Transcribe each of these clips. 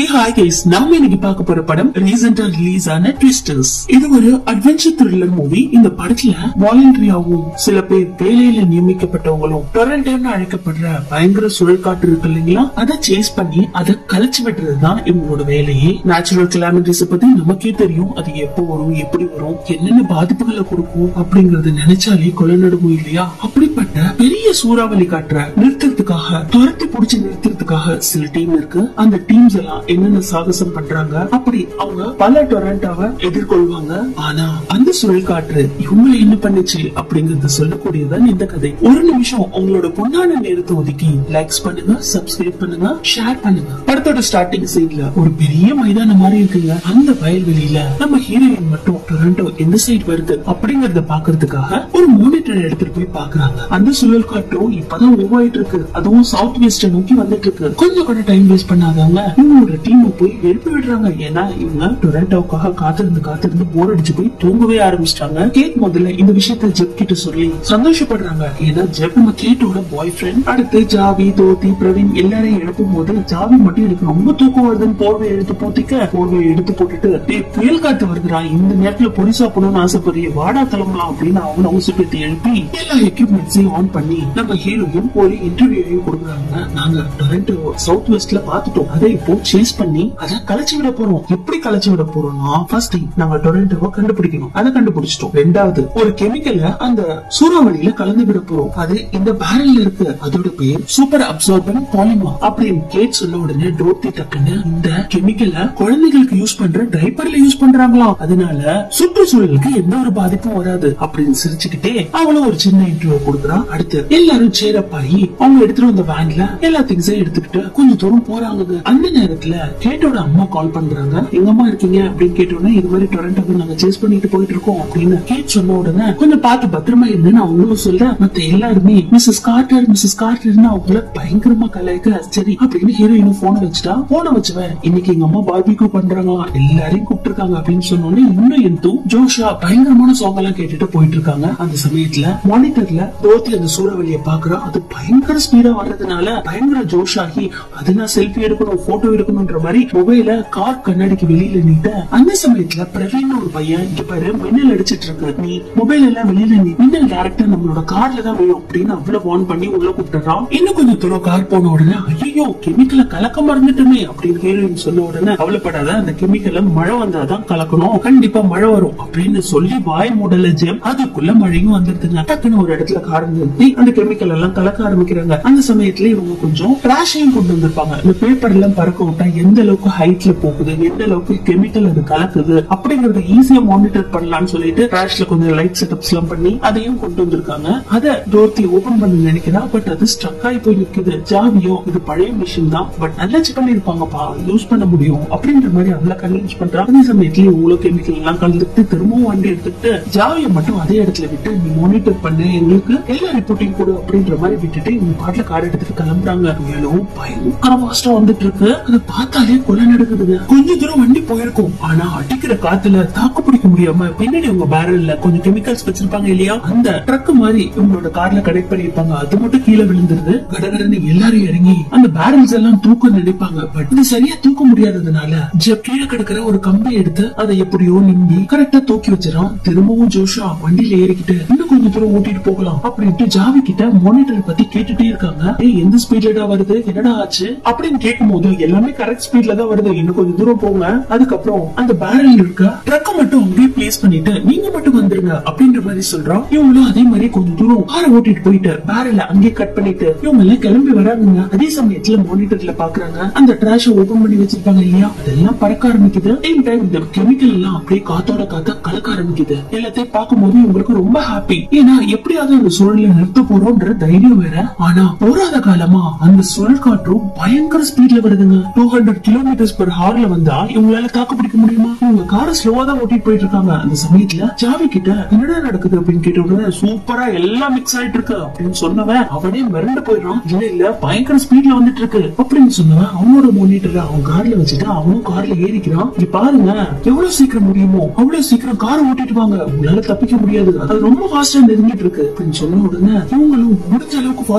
hi guys நாம இன்னைக்கு பார்க்க போற படம் ரீசெண்டா ரிலீஸ் ஆன ட்விஸ்டர்ஸ் இது ஒரு அட்வென்ச்சர் த்ரில்லர் மூவி இந்த படத்துல வாலண்டரியாவும் சில பேர் வேலையில நியமிக்கப்பட்டவங்களும் டொரண்டோன்னு அழைக்கப்படுற பயங்கர சுழற்காற்று இருக்கு இல்லைங்களா அதை சேஸ் பண்ணி அதை கழிச்சு விட்டுறதுதான் இவங்களோட வேலையே நேச்சுரல் கிளாமிட்டிஸ் பத்தி நமக்கே தெரியும் அது எப்போ வரும் எப்படி வரும் என்னென்ன பாதிப்புகளை கொடுக்கும் அப்படிங்கறது நினைச்சாலே கொலை நடுங்கும் இல்லையா அப்படிப்பட்ட பெரிய சூறாவளி காற்ற நிறுத்துறதுக்காக துரத்தி புடிச்சு நிறுத்துறதுக்காக சில டீம் இருக்கு அந்த டீம்ஸ் எல்லாம் என்னென்ன சாகசம் பண்றாங்க அப்படி அவங்க பல டொரண்டாவை எதிர்கொள்வாங்க ஆனா அந்த சுழல் காற்று இவங்களை என்ன பண்ணுச்சு அப்படிங்கறத சொல்லக்கூடியதான் இந்த கதை ஒரு நிமிஷம் உங்களோட பொன்னான நேரத்தை ஒதுக்கி லைக்ஸ் பண்ணுங்க சப்ஸ்கிரைப் பண்ணுங்க ஷேர் பண்ணுங்க படத்தோட ஸ்டார்டிங் சைட்ல ஒரு பெரிய மைதானம் மாதிரி இருக்குங்க அந்த வயல்வெளியில நம்ம ஹீரோயின் மட்டும் டொரண்டோ எந்த சைடு வருது அப்படிங்கறத பாக்குறதுக்காக ஒரு மானிட்டர் எடுத்துட்டு போய் பாக்குறாங்க அந்த சுழல் காற்றும் இப்பதான் உருவாயிட்டு இருக்கு அதுவும் சவுத் வெஸ்ட் நோக்கி வந்துட்டு இருக்கு கொஞ்சம் கூட டைம் வேஸ்ட் பண்ணாதவங்க இவங்களோட டீம் போய் எழுப்பி விடுறாங்க ஏன்னா இவங்க டொரண்டோக்காக காத்திருந்து காத்திருந்து போர் அடிச்சு போய் தூங்கவே ஆரம்பிச்சிட்டாங்க கேட் முதல்ல இந்த விஷயத்த ஜெப் கிட்ட சொல்லி சந்தோஷப்படுறாங்க ஏன்னா ஜெப் நம்ம கேட்டோட பாய் ஃப்ரெண்ட் அடுத்து ஜாவி தோத்தி பிரவீன் எல்லாரையும் எழுப்பும் போது ஜாவி மட்டும் எனக்கு ரொம்ப தூக்கம் வருதுன்னு போர்வை எடுத்து போத்திக்க போர்வையை எடுத்து போட்டுட்டு டேய் புயல் காத்து வருதுடா இந்த நேரத்துல பொடி சாப்பிடணும்னு ஆசைப்படுறிய வாடா கிளம்பலாம் அப்படின்னு அவங்க அவசரத்தை எழுப்பி எல்லா எக்யூப்மெண்ட்ஸையும் ஆன் பண்ணி நம்ம ஹீரோயும் போய் இன்டர்வியூவையும் கொடுக்குறாங்க நாங்க டொரண்டோ சவுத் வெஸ்ட்ல பாத்துட்டோம் அதை இப்போ சேஸ் பண்ணி அதை கலைச்சு விட போறோம் எப்படி கலைச்சு விட போறோம்னா ஃபர்ஸ்ட் நாங்க டொரண்டோவை கண்டுபிடிக்கணும் அதை கண்டுபிடிச்சிட்டோம் ரெண்டாவது ஒரு கெமிக்கலை அந்த சூறாவளியில கலந்து விட போறோம் அது இந்த பேரல்ல இருக்கு அதோட பேர் சூப்பர் அப்சார்பன் பாலிமா அப்படின்னு கேட் சொன்ன உடனே டோர்த்தி டக்குன்னு இந்த கெமிக்கலை குழந்தைகளுக்கு யூஸ் பண்ற டைப்பர்ல யூஸ் பண்றாங்களாம் அதனால சுற்றுச்சூழலுக்கு எந்த ஒரு பாதிப்பும் வராது அப்படின்னு சிரிச்சுக்கிட்டே அவளும் ஒரு சின்ன இன்டர்வியூ கொடுக்குறா அடுத்து எல்லாரும் சேரப் ஆகி அவங்க எடுத்துட்டு வந்த வேன்ல எல்லா திங்ஸையும் எடுத்துக்கிட்டு கொஞ்சம் தூரம் போறாங்க அந்த நேரத்துல கேட்டோட அம்மா கால் பண்றாங்க எங்க அம்மா இருக்கீங்க அப்படின்னு கேட்டோடனே இது மாதிரி டொரண்டோக்கு நாங்க சேஸ் பண்ணிட்டு போயிட்டு இருக்கோம் அப்படின்னு கேட் சொன்ன உடனே கொஞ்சம் பார்த்து பத்திரமா இருந்துன்னு அவங்களும் சொல்ல மத்த எல்லாருமே மிஸ்ஸஸ் கார்டர் மிஸ்ஸஸ் கார்டர்னு அவங்கள பயங்கரமா கலாய்க்க சரி அப்படின்னு ஹீரோயின் போன வச்சுட்டா போன வச்சுவன் இன்னைக்கு எங்க அம்மா பார்பிக்யூ பண்றாங்களா எல்லாரையும் கூப்பிட்டுருக்காங்க அப்படின்னு சொன்னோடனே இன்னும் எந்தும் ஜோஷா பயங்கரமான சாங் எல்லாம் கேட்டுட்டு போயிட்டு இருக்காங்க அந்த சமயத்துல மானிட்டர்ல தோத்தி அந்த சூறாவளிய பாக்குறா அது பயங்கர ஸ்பீடா வர்றதுனால பயங்கர ஜோஷ் ஆகி அது நான் செல்ஃபி எடுக்கணும் போட்டோ எடுக்கணும்ன்ற மாதிரி மொபைல கார் கண்ணாடிக்கு வெளியில நீட்ட அந்த சமயத்துல பிரவீன் ஒரு பையன் இங்க பாரு மின்னல் அடிச்சிட்டு இருக்கு நீ மொபைல் எல்லாம் வெளியில நீ மின்னல் டேரக்டா நம்மளோட கார்ல தான் விழும் அப்படின்னு அவ்வளவு ஆன் பண்ணி உள்ள கூப்பிட்டுறான் இன்னும் கொஞ்சம் தூரம் கார் போன உடனே ஐயோ கெமிக்கலை கலக்க மறந்துட்டுமே அப்படின்னு ஹீரோயின் சொன்ன உடனே கவலைப்படாத அந்த கெமிக்கலை மழை வந்தாதான் கலக்கணும் கண்டிப்பா மழை வரும் அப்படின்னு சொல்லி வாய் மூடல ஜெம் அதுக்குள்ள மழையும் வந்துருதுங்க டக்குன்னு ஒரு இடத்துல கார் நிறுத்தி அந்த கெமிக்கல் எல்லாம் கலக்க ஆரம்பிக்கிறாங்க அந்த சமயத்துல இவங்க கொஞ்சம் டிராஷையும் கொண்டு வந்திருப்பாங்க இந்த பேப்பர் எல்லாம் பறக்க விட்டா எந்த அளவுக்கு ஹைட்ல போகுது எந்த அளவுக்கு கெமிக்கல் அது கலக்குது அப்படிங்கறத ஈஸியா மானிட்டர் பண்ணலாம்னு சொல்லிட்டு டிராஷ்ல கொஞ்சம் லைட் செட்டப்ஸ் எல்லாம் பண்ணி அதையும் கொண்டு வந்திருக்காங்க அத டோர்த்தி ஓபன் பண்ண நினைக்கிறா பட் அது ஸ்டக் ஆகி போய் நிக்குது ஜாவியோ இது பழைய மிஷின் தான் பட் நல்லா செக் பண்ணிருப்பாங்கப்பா யூஸ் பண்ண முடியும் அப்படின்ற மாதிரி அவள கன்வின்ஸ் பண்றா அதே சமயத்துல இவ்வளவு கெமிக்கல் எல்லாம் கலந்துட்டு திரும்பவும் வண்டி எடுத்துட்டு ஜாவிய மட்டும் அதே இடத்துல விட்டு நீ மானிட்டர் பண்ணு எங்களுக்கு எல்லா ரிப்போர்ட்டையும் கொடு அப்படின்ற மாதிரி விட்டுட்டு இவங்க பாட்டுல கார் எடுத்துட்டு கிளம்புறாங்க மேலும் பயங்கர வாஸ்டா வந்துட்டு இருக்கு அதை பார்த்தாலே கொலை நடக்குதுங்க கொஞ்ச தூரம் வண்டி போயிருக்கும் ஆனா அடிக்கிற காத்துல தாக்கு பிடிக்க முடியாம பின்னாடி உங்க பேரல்ல கொஞ்சம் கெமிக்கல்ஸ் வச்சிருப்பாங்க இல்லையா அந்த ட்ரக் மாதிரி இவங்களோட கார்ல கனெக்ட் பண்ணிருப்பாங்க அது மட்டும் கீழே விழுந்துருது கடகடன்னு எல்லாரும் இறங்கி அந்த பேரல்ஸ் எல்லாம் தூக்க நினைப்பாங்க பட் இது சரியா தூக்க முடியாததுனால ஜப் கீழே கிடக்கிற ஒரு கம்பை எடுத்து அதை எப்படியோ நிம்பி கரெக்டா தூக்கி வச்சிடறான் திரும்பவும் ஜோஷா வண்டியில ஏறிக்கிட்டு இன்னும் கொஞ்சம் தூரம் ஓட்டிட்டு போகலாம் அப்படின்ட்டு ஜாவி கிட்ட மானிட்டர் பத்தி கேட்டுட்டே இருக்காங்க ஏய் எந்த ஸ்பீட்லடா வருது என்னடா ஆச்சு அப்படின்னு கேட்கும் போது எல்லாமே கரெக்ட் ஸ்பீட்ல தான் வருது இன்னும் கொஞ்சம் தூரம் போங்க அதுக்கப்புறம் அந்த பேரல் இருக்க ட்ரக்க மட்டும் அங்கேயே பிளேஸ் பண்ணிட்டு நீங்க மட்டும் வந்துருங்க அப்படின்ற மாதிரி சொல்றான் இவங்களும் அதே மாதிரி கொஞ்சம் தூரம் காரை ஓட்டிட்டு போயிட்டு பேரல அங்கேயே கட் பண்ணிட்டு இவங்க எல்லாம் கிளம்பி வராங்க அதே சமயத்துல மானிட்டர்ல பாக்குறாங்க அந்த ட்ராஷ ஓபன் பண்ணி வச்சிருப்பாங்க இல்லையா அதெல்லாம் பறக்க ஆரம்பிக்குது டைம் டைம் இந்த கெமிக்கல் எல்லாம் அப்படியே காத்தோட காத்தா கலக்க ஆரம்பிக்குது எல்லாத்தையும் பார்க்கும்போது இவங்களுக்கு ரொம்ப ஹாப்பி ஏன்னா எப்படியாவது அந்த சூழலை நிறுத்த போறோம்ன்ற தைரியம் வேற ஆனா போராத காலமா அந்த சுழல் காற்றும் பயங்கர ஸ்பீட்ல வருதுங்க டூ ஹண்ட்ரட் கிலோமீட்டர்ஸ் per ஹார்ல வந்தா இவங்களால தாக்கு பிடிக்க முடியுமா இவங்க காரை ஸ்லோவா தான் ஓட்டிட்டு போயிட்டு இருக்காங்க அந்த சமயத்துல ஜாவி கிட்ட என்னடா நடக்குது அப்படின்னு கேட்ட உடனே சூப்பரா எல்லாம் மிக்ஸ் ஆயிட்டு இருக்கு அப்படின்னு சொன்னவன் அவனே மிரண்டு போயிடுறான் இல்ல இல்ல பயங்கர ஸ்பீட்ல வந்துட்டு இருக்கு அப்படின்னு சொன்னவன் அவனோட மானிட்டர் அவன் கார்ல வச்சுட்டு அவனும் கார்ல ஏறிக்கிறான் இங்க பாருங்க எவ்வளவு சீக்கிரம் முடியுமோ அவ்வளவு சீக்கிரம் காரை ஓட்டிட்டு வாங்க உங்களால தப்பிக்க முடியாது அது ரொம்ப ஃபாஸ்டா நெருங்கிட்டு இருக்கு அப்படின்னு சொன்ன உடனே இவங்களும் முடிஞ்ச அளவுக்கு ஃபாஸ்டா ஓடுறாங்க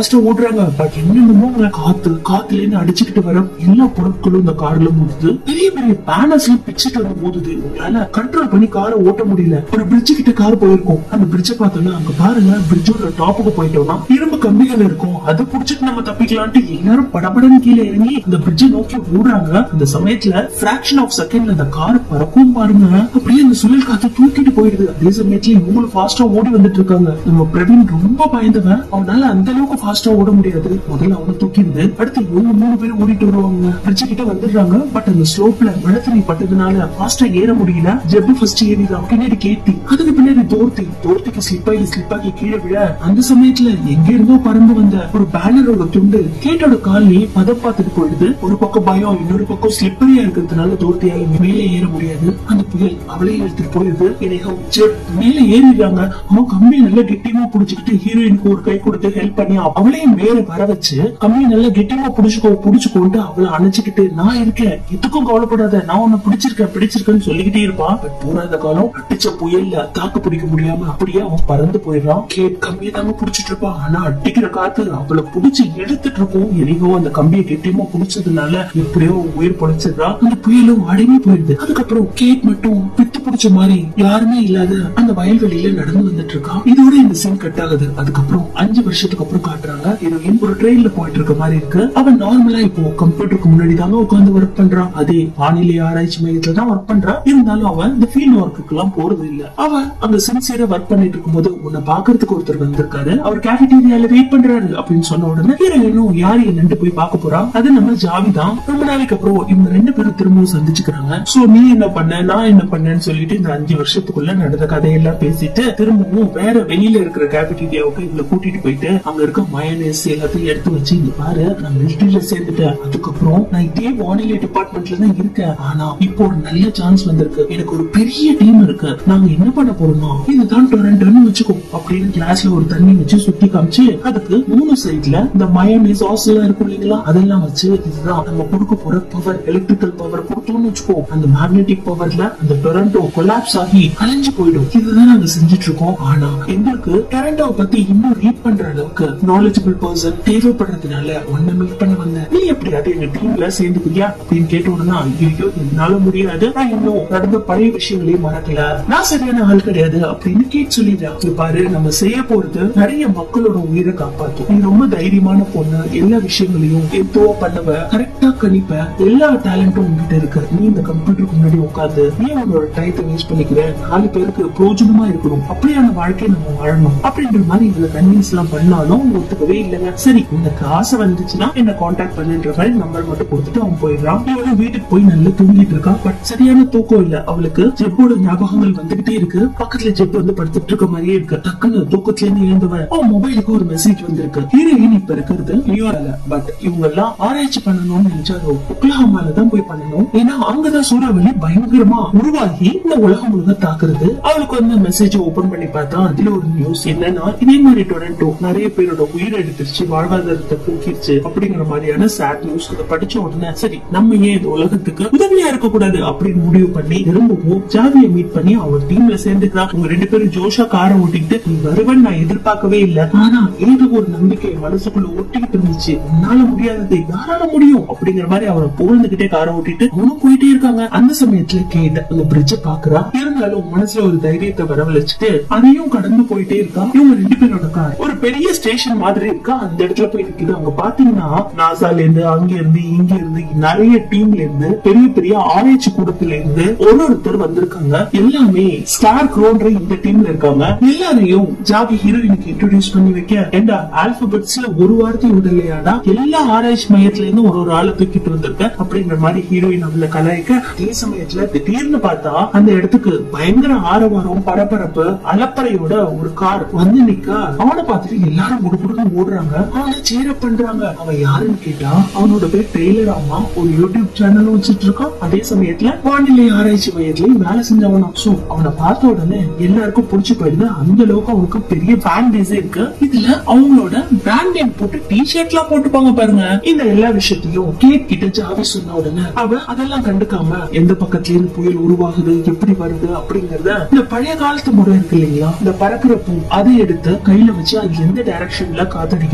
பண்றாங்க பட் என்னென்னமோ காத்து காத்துல இருந்து அடிச்சுக்கிட்டு வர எல்லா பொருட்களும் இந்த கார்ல மோதுது பெரிய பெரிய பேனர்ஸ் எல்லாம் பிச்சுட்டு வந்து மோதுது உங்களால கண்ட்ரோல் பண்ணி காரை ஓட்ட முடியல ஒரு பிரிட்ஜ் கிட்ட கார் போயிருக்கும் அந்த பிரிட்ஜ பார்த்தோம்னா அங்க பாருங்க பிரிட்ஜோட டாப்புக்கு போயிட்டோம்னா இரும்பு கம்பிகள் இருக்கும் அதை புடிச்சிட்டு நம்ம தப்பிக்கலான்ட்டு எல்லாரும் படபடன்னு கீழே இறங்கி அந்த பிரிட்ஜை நோக்கி ஓடுறாங்க அந்த சமயத்துல பிராக்ஷன் ஆஃப் செகண்ட்ல அந்த கார் பறக்கும் பாருங்க அப்படியே அந்த சுழல் காத்து தூக்கிட்டு போயிடுது அதே சமயத்துல இவங்களும் ஃபாஸ்டா ஓடி வந்துட்டு இருக்காங்க நம்ம பிரவீன் ரொம்ப பயந்தவன் அவனால அந்த அளவுக்கு ஃபாஸ்டா ஓட முடியாது முதல்ல அவனை தூக்கிடுது அடுத்து இவங்க மூணு பேரும் ஓடிட்டு வருவாங்க பிரிட்ஜ் கிட்ட வந்துடுறாங்க பட் அந்த ஸ்லோப்ல மழை தண்ணி பட்டதுனால ஃபாஸ்டா ஏற முடியல ஜெப்பு ஃபர்ஸ்ட் ஏறிதான் பின்னாடி கேட்டி அதுக்கு பின்னாடி தோர்த்தி தோர்த்திக்கு ஸ்லிப் ஆகி ஸ்லிப் ஆகி கீழே விழ அந்த சமயத்துல எங்க இருந்தோ பறந்து வந்த ஒரு பேனரோட துண்டு கேட்டோட காலையே பதம் பார்த்துட்டு போயிடுது ஒரு பக்கம் பயம் இன்னொரு பக்கம் ஸ்லிப்பரியா இருக்கிறதுனால தோர்த்தியால மேலே ஏற முடியாது அந்த புயல் அவளே எடுத்துட்டு போயிடுது இணையம் ஜெப் மேல ஏறிடுறாங்க அவன் கம்பி நல்லா கெட்டியமா புடிச்சுக்கிட்டு ஹீரோயினுக்கு ஒரு கை கொடுத்து ஹெல்ப் பண்ணி அவளையும் மேல வர வச்சு கம்பி நல்லா கெட்டியமா புடிச்சுக்கோ புடிச்சுக்கோன்ட்டு அவளை அணைச்சுக்கிட்டு நான் இருக்கேன் எதுக்கும் கவலைப்படாத நான் உன்னை பிடிச்சிருக்கேன் பிடிச்சிருக்கேன்னு சொல்லிக்கிட்டே இருப்பான் பட் போராத காலம் அடிச்ச புயல்ல தாக்கு பிடிக்க முடியாம அப்படியே அவன் பறந்து போயிடுறான் கேட் கம்பியை தாங்க புடிச்சிட்டு இருப்பான் ஆனா அடிக்கிற காத்து அவளை புடிச்சு எடுத்துட்டு இருக்கும் எனிகோ அந்த கம்பியை கெட்டியமா புடிச்சதுனால எப்படியோ உயிர் பொழைச்சிடுறான் அந்த புயலும் அடங்கி போயிடுது அதுக்கப்புறம் கேட் மட்டும் பித்து பிடிச்ச மாதிரி யாருமே இல்லாத அந்த வயல்வெளியில நடந்து வந்துட்டு இருக்கான் இதோட இந்த சீன் கட் ஆகுது அதுக்கப்புறம் அஞ்சு வருஷத்துக்கு அப்புறம் காட்டுறாங்க ஹீரோயின் ஒரு ட்ரெயின்ல போயிட்டு இருக்க மாதிரி இருக்கு அவன் நார்மலா இப்போ கம்ப்யூட்டருக்கு முன்னாடி தாங்க உட்காந்து ஒர்க் பண்றான் அதே வானிலை ஆராய்ச்சி மையத்துல தான் ஒர்க் பண்றான் இருந்தாலும் அவன் இந்த ஃபீல்ட் ஒர்க்குக்கு எல்லாம் போறது இல்ல அவன் அங்க சின்சியரா ஒர்க் பண்ணிட்டு இருக்கும்போது உன்னை பாக்குறதுக்கு ஒருத்தர் வந்திருக்காரு அவர் கேபிடேரியால வெயிட் பண்றாரு அப்படின்னு சொன்ன உடனே ஹீரோயினும் யார் என்னன்னு போய் பார்க்க போறான் அது நம்ம ஜாவி தான் ரொம்ப நாளைக்கு அப்புறம் இவங்க ரெண்டு பேரும் திரும்பவும் சந்திச்சுக்கிறாங்க சோ நீ என்ன பண்ண நான் என்ன பண்ணேன்னு சொல்லிட்டு இந்த அஞ்சு வருஷத்துக்குள்ள நடந்த கதையெல்லாம் பேசிட்டு திரும்பவும் வேற வெளியில இருக்கிற கேபிடேரியாவுக்கு இவளை கூட்டிட்டு போயிட்டு அங்க இருக்க மயனேஸ் எல்லாத்தையும் எடுத்து வச்சு இங்க பாரு நான் மிலிட்டரியில சேர்ந்துட்டேன் அதுக்கப்புறம் நான் இதே வானிலை டிபார்ட்மெண்ட்ல தான் இருக்கேன் ஆனா இப்போ ஒரு நல்ல சான்ஸ் வந்திருக்கு எனக்கு ஒரு பெரிய டீம் இருக்கு நாங்க என்ன பண்ண போறோம்னா இதுதான் டொரண்டோன்னு வச்சுக்கோ அப்படின்னு கிளாஸ்ல ஒரு தண்ணி வச்சு சுத்தி காமிச்சு அதுக்கு மூணு சைட்ல இந்த மயோனீஸ் சாஸ் எல்லாம் இருக்கும் இல்லைங்களா அதெல்லாம் வச்சு இதுதான் நம்ம கொடுக்க போற பவர் எலக்ட்ரிக்கல் பவர் கொடுத்தோம்னு வச்சுக்கோ அந்த மேக்னெட்டிக் பவர்ல அந்த டொரண்டோ கொலாப்ஸ் ஆகி கலைஞ்சு போயிடும் இதுதான் நாங்க செஞ்சுட்டு இருக்கோம் ஆனா எங்களுக்கு டொரண்டோவை பத்தி இன்னும் ரீட் பண்ற அளவுக்கு நாலேஜபிள் பர்சன் தேவைப்படுறதுனால ஒன்ன மீட் பண்ண வந்தேன் நீ எப்படியாவது எங்க டீம்ல சேர்ந்துக்கிறியா அப்படின்னு கேட்ட உடனே ஐயோ என்னால முடியாது நான் இன்னும் நடந்த பழைய விஷயங்களையும் மறக்கல நான் சரியான ஆள் கிடையாது அப்படின்னு கேட்டு சொல்லிடுறேன் இங்க பாரு நம்ம செய்ய போறது நிறைய மக்களோட உயிரை காப்பாத்தும் நீ ரொம்ப தைரியமான பொண்ணு எல்லா விஷயங்களையும் எதுவோ பண்ணுவ கரெக்டா கணிப்ப எல்லா டேலண்டும் உங்ககிட்ட இருக்கு நீ இந்த கம்ப்யூட்டருக்கு முன்னாடி உட்காந்து நீ உன்னோட டயத்தை வேஸ்ட் பண்ணிக்கிற நாலு பேருக்கு பிரயோஜனமா இருக்கணும் அப்படியான வாழ்க்கையை நம்ம வாழணும் அப்படின்ற மாதிரி இதுல கன்வின்ஸ் எல்லாம் பண்ணாலும் ஒத்துக்கவே இல்லைங்க சரி உனக்கு ஆசை வந்துச்சுன்னா என்ன காண்டாக்ட் பண்ணுன்ற மாதிரி நம்பர் மட்டும் கொடுத்துட்டு அவன் போயிடுறான் இவளும் வீட்டுக்கு போய் நல்லா தூங்கிட்டு இருக்கா பட் சரியான தூக்கம் இல்ல அவளுக்கு ஜெப்போட ஞாபகங்கள் வந்துகிட்டே இருக்கு பக்கத்துல ஜெப் வந்து படுத்துட்டு இருக்க மாதிரியே இருக்கு டக்குன்னு தூக்கத்துல இருந்து எழுந்தவன் ஓ மொபைலுக்கு ஒரு மெசேஜ் வந்திருக்கு ஹீரோயின் இப்ப இருக்கிறது நியூயார்க்ல பட் இவங்க எல்லாம் ஆராய்ச்சி பண்ணணும்னு நினைச்சா அது ஒக்லஹாமால தான் போய் பண்ணணும் ஏன்னா அங்கதான் சூறாவளி பயங்கரமா உருவாகி இந்த உலகம் முழுக்க தாக்குறது அவளுக்கு வந்து மெசேஜ் ஓபன் பண்ணி பார்த்தா அதுல ஒரு நியூஸ் என்னன்னா இதே மாதிரி டொரண்டோ நிறைய பேரோட உயிரை எடுத்துருச்சு வாழ்வாதாரத்தை போக்கிருச்சு அப்படிங்கிற மாதிரியான சேட் நியூஸ் அதை படிச்ச உடனே சரி நம்ம ஏன் இந்த உலகத்துக்கு உதவியா இருக்க கூடாது அப்படின்னு முடிவு பண்ணி திரும்பவும் ஜாவிய மீட் பண்ணி அவர் டீம்ல சேர்ந்துக்கிறா உங்க ரெண்டு பேரும் ஜோஷா காரை ஓட்டிக்கிட்டு நீ வருவன் நான் எதிர்பார்க்கவே இல்ல ஆனா ஏதோ ஒரு நம்பிக்கை மனசுக்குள்ள ஒட்டிக்கிட்டு இருந்துச்சு உன்னால முடியாதது யாரால முடியும் அப்படிங்கிற மாதிரி அவரை புகழ்ந்துகிட்டே காரை ஓட்டிட்டு அவனும் போயிட்டே இருக்காங்க அந்த சமயத்துல கேட் அந்த பிரிட்ஜ பாக்குறா இருந்தாலும் மனசுல ஒரு தைரியத்தை வரவழைச்சிட்டு அதையும் கடந்து போயிட்டே இருக்கா இவங்க ரெண்டு பேரோட கார் ஒரு பெரிய ஸ்டேஷன் மாதிரி இருக்கா அந்த இடத்துல போய் நிக்குது அங்க பாத்தீங்கன்னா நாசால இருந்து அங்க இருந்து இங்க இருந்து நிறைய டீம்ல இருந்து பெரிய பெரிய ஆராய்ச்சி கூடத்துல இருந்து ஒரு ஒருத்தர் வந்திருக்காங்க எல்லாமே ஸ்டார் குரோன்ற இந்த டீம்ல இருக்காங்க எல்லாரையும் ஜாவி ஹீரோயினுக்கு இன்ட்ரோடியூஸ் பண்ணி வைக்க ஏண்டா ஆல்பபெட்ஸ்ல ஒரு வார்த்தை விடலையாடா எல்லா ஆராய்ச்சி மையத்துல இருந்து ஒரு ஒரு ஆளை தூக்கிட்டு வந்திருக்க அப்படிங்கிற மாதிரி ஹீரோயின் அவளை கலாய்க்க அதே சமயத்துல திடீர்னு பார்த்தா அந்த இடத்துக்கு பயங்கர ஆரவாரம் பரபரப்பு அலப்பறையோட ஒரு கார் வந்து நிக்க அவனை பார்த்துட்டு எல்லாரும் குடுகுடுன்னு ஓடுறாங்க அவனை சேர பண்றாங்க அவன் யாருன்னு கேட்டா அவனோட பேர் டெய்லர் அம்மா ஒரு யூடியூப் சேனலும் வச்சிட்டு இருக்கான் அதே சமயத்துல வானிலை ஆராய்ச்சி மையத்திலயும் வேலை செஞ்சவனா சோ அவனை பார்த்த உடனே எல்லாருக்கும் பிடிச்சு போயிடுது அந்த அளவுக்கு அவனுக்கு பெரிய ஃபேன் பேஸே இருக்கு இதுல அவங்களோட பிராண்ட் நேம் போட்டு டி ஷர்ட் எல்லாம் போட்டுப்பாங்க பாருங்க இந்த எல்லா விஷயத்தையும் கேட் கிட்ட ஜாவி சொன்ன உடனே அவ அதெல்லாம் கண்டுக்காம எந்த பக்கத்துல இருந்து புயல் உருவாகுது எப்படி வருது அப்படிங்கறத இந்த பழைய காலத்து முறை இருக்கு இல்லைங்களா இந்த பறக்கிற பூ அதை எடுத்து கையில வச்சு அது எந்த டைரக்ஷன்ல காத்தடிக்குதோ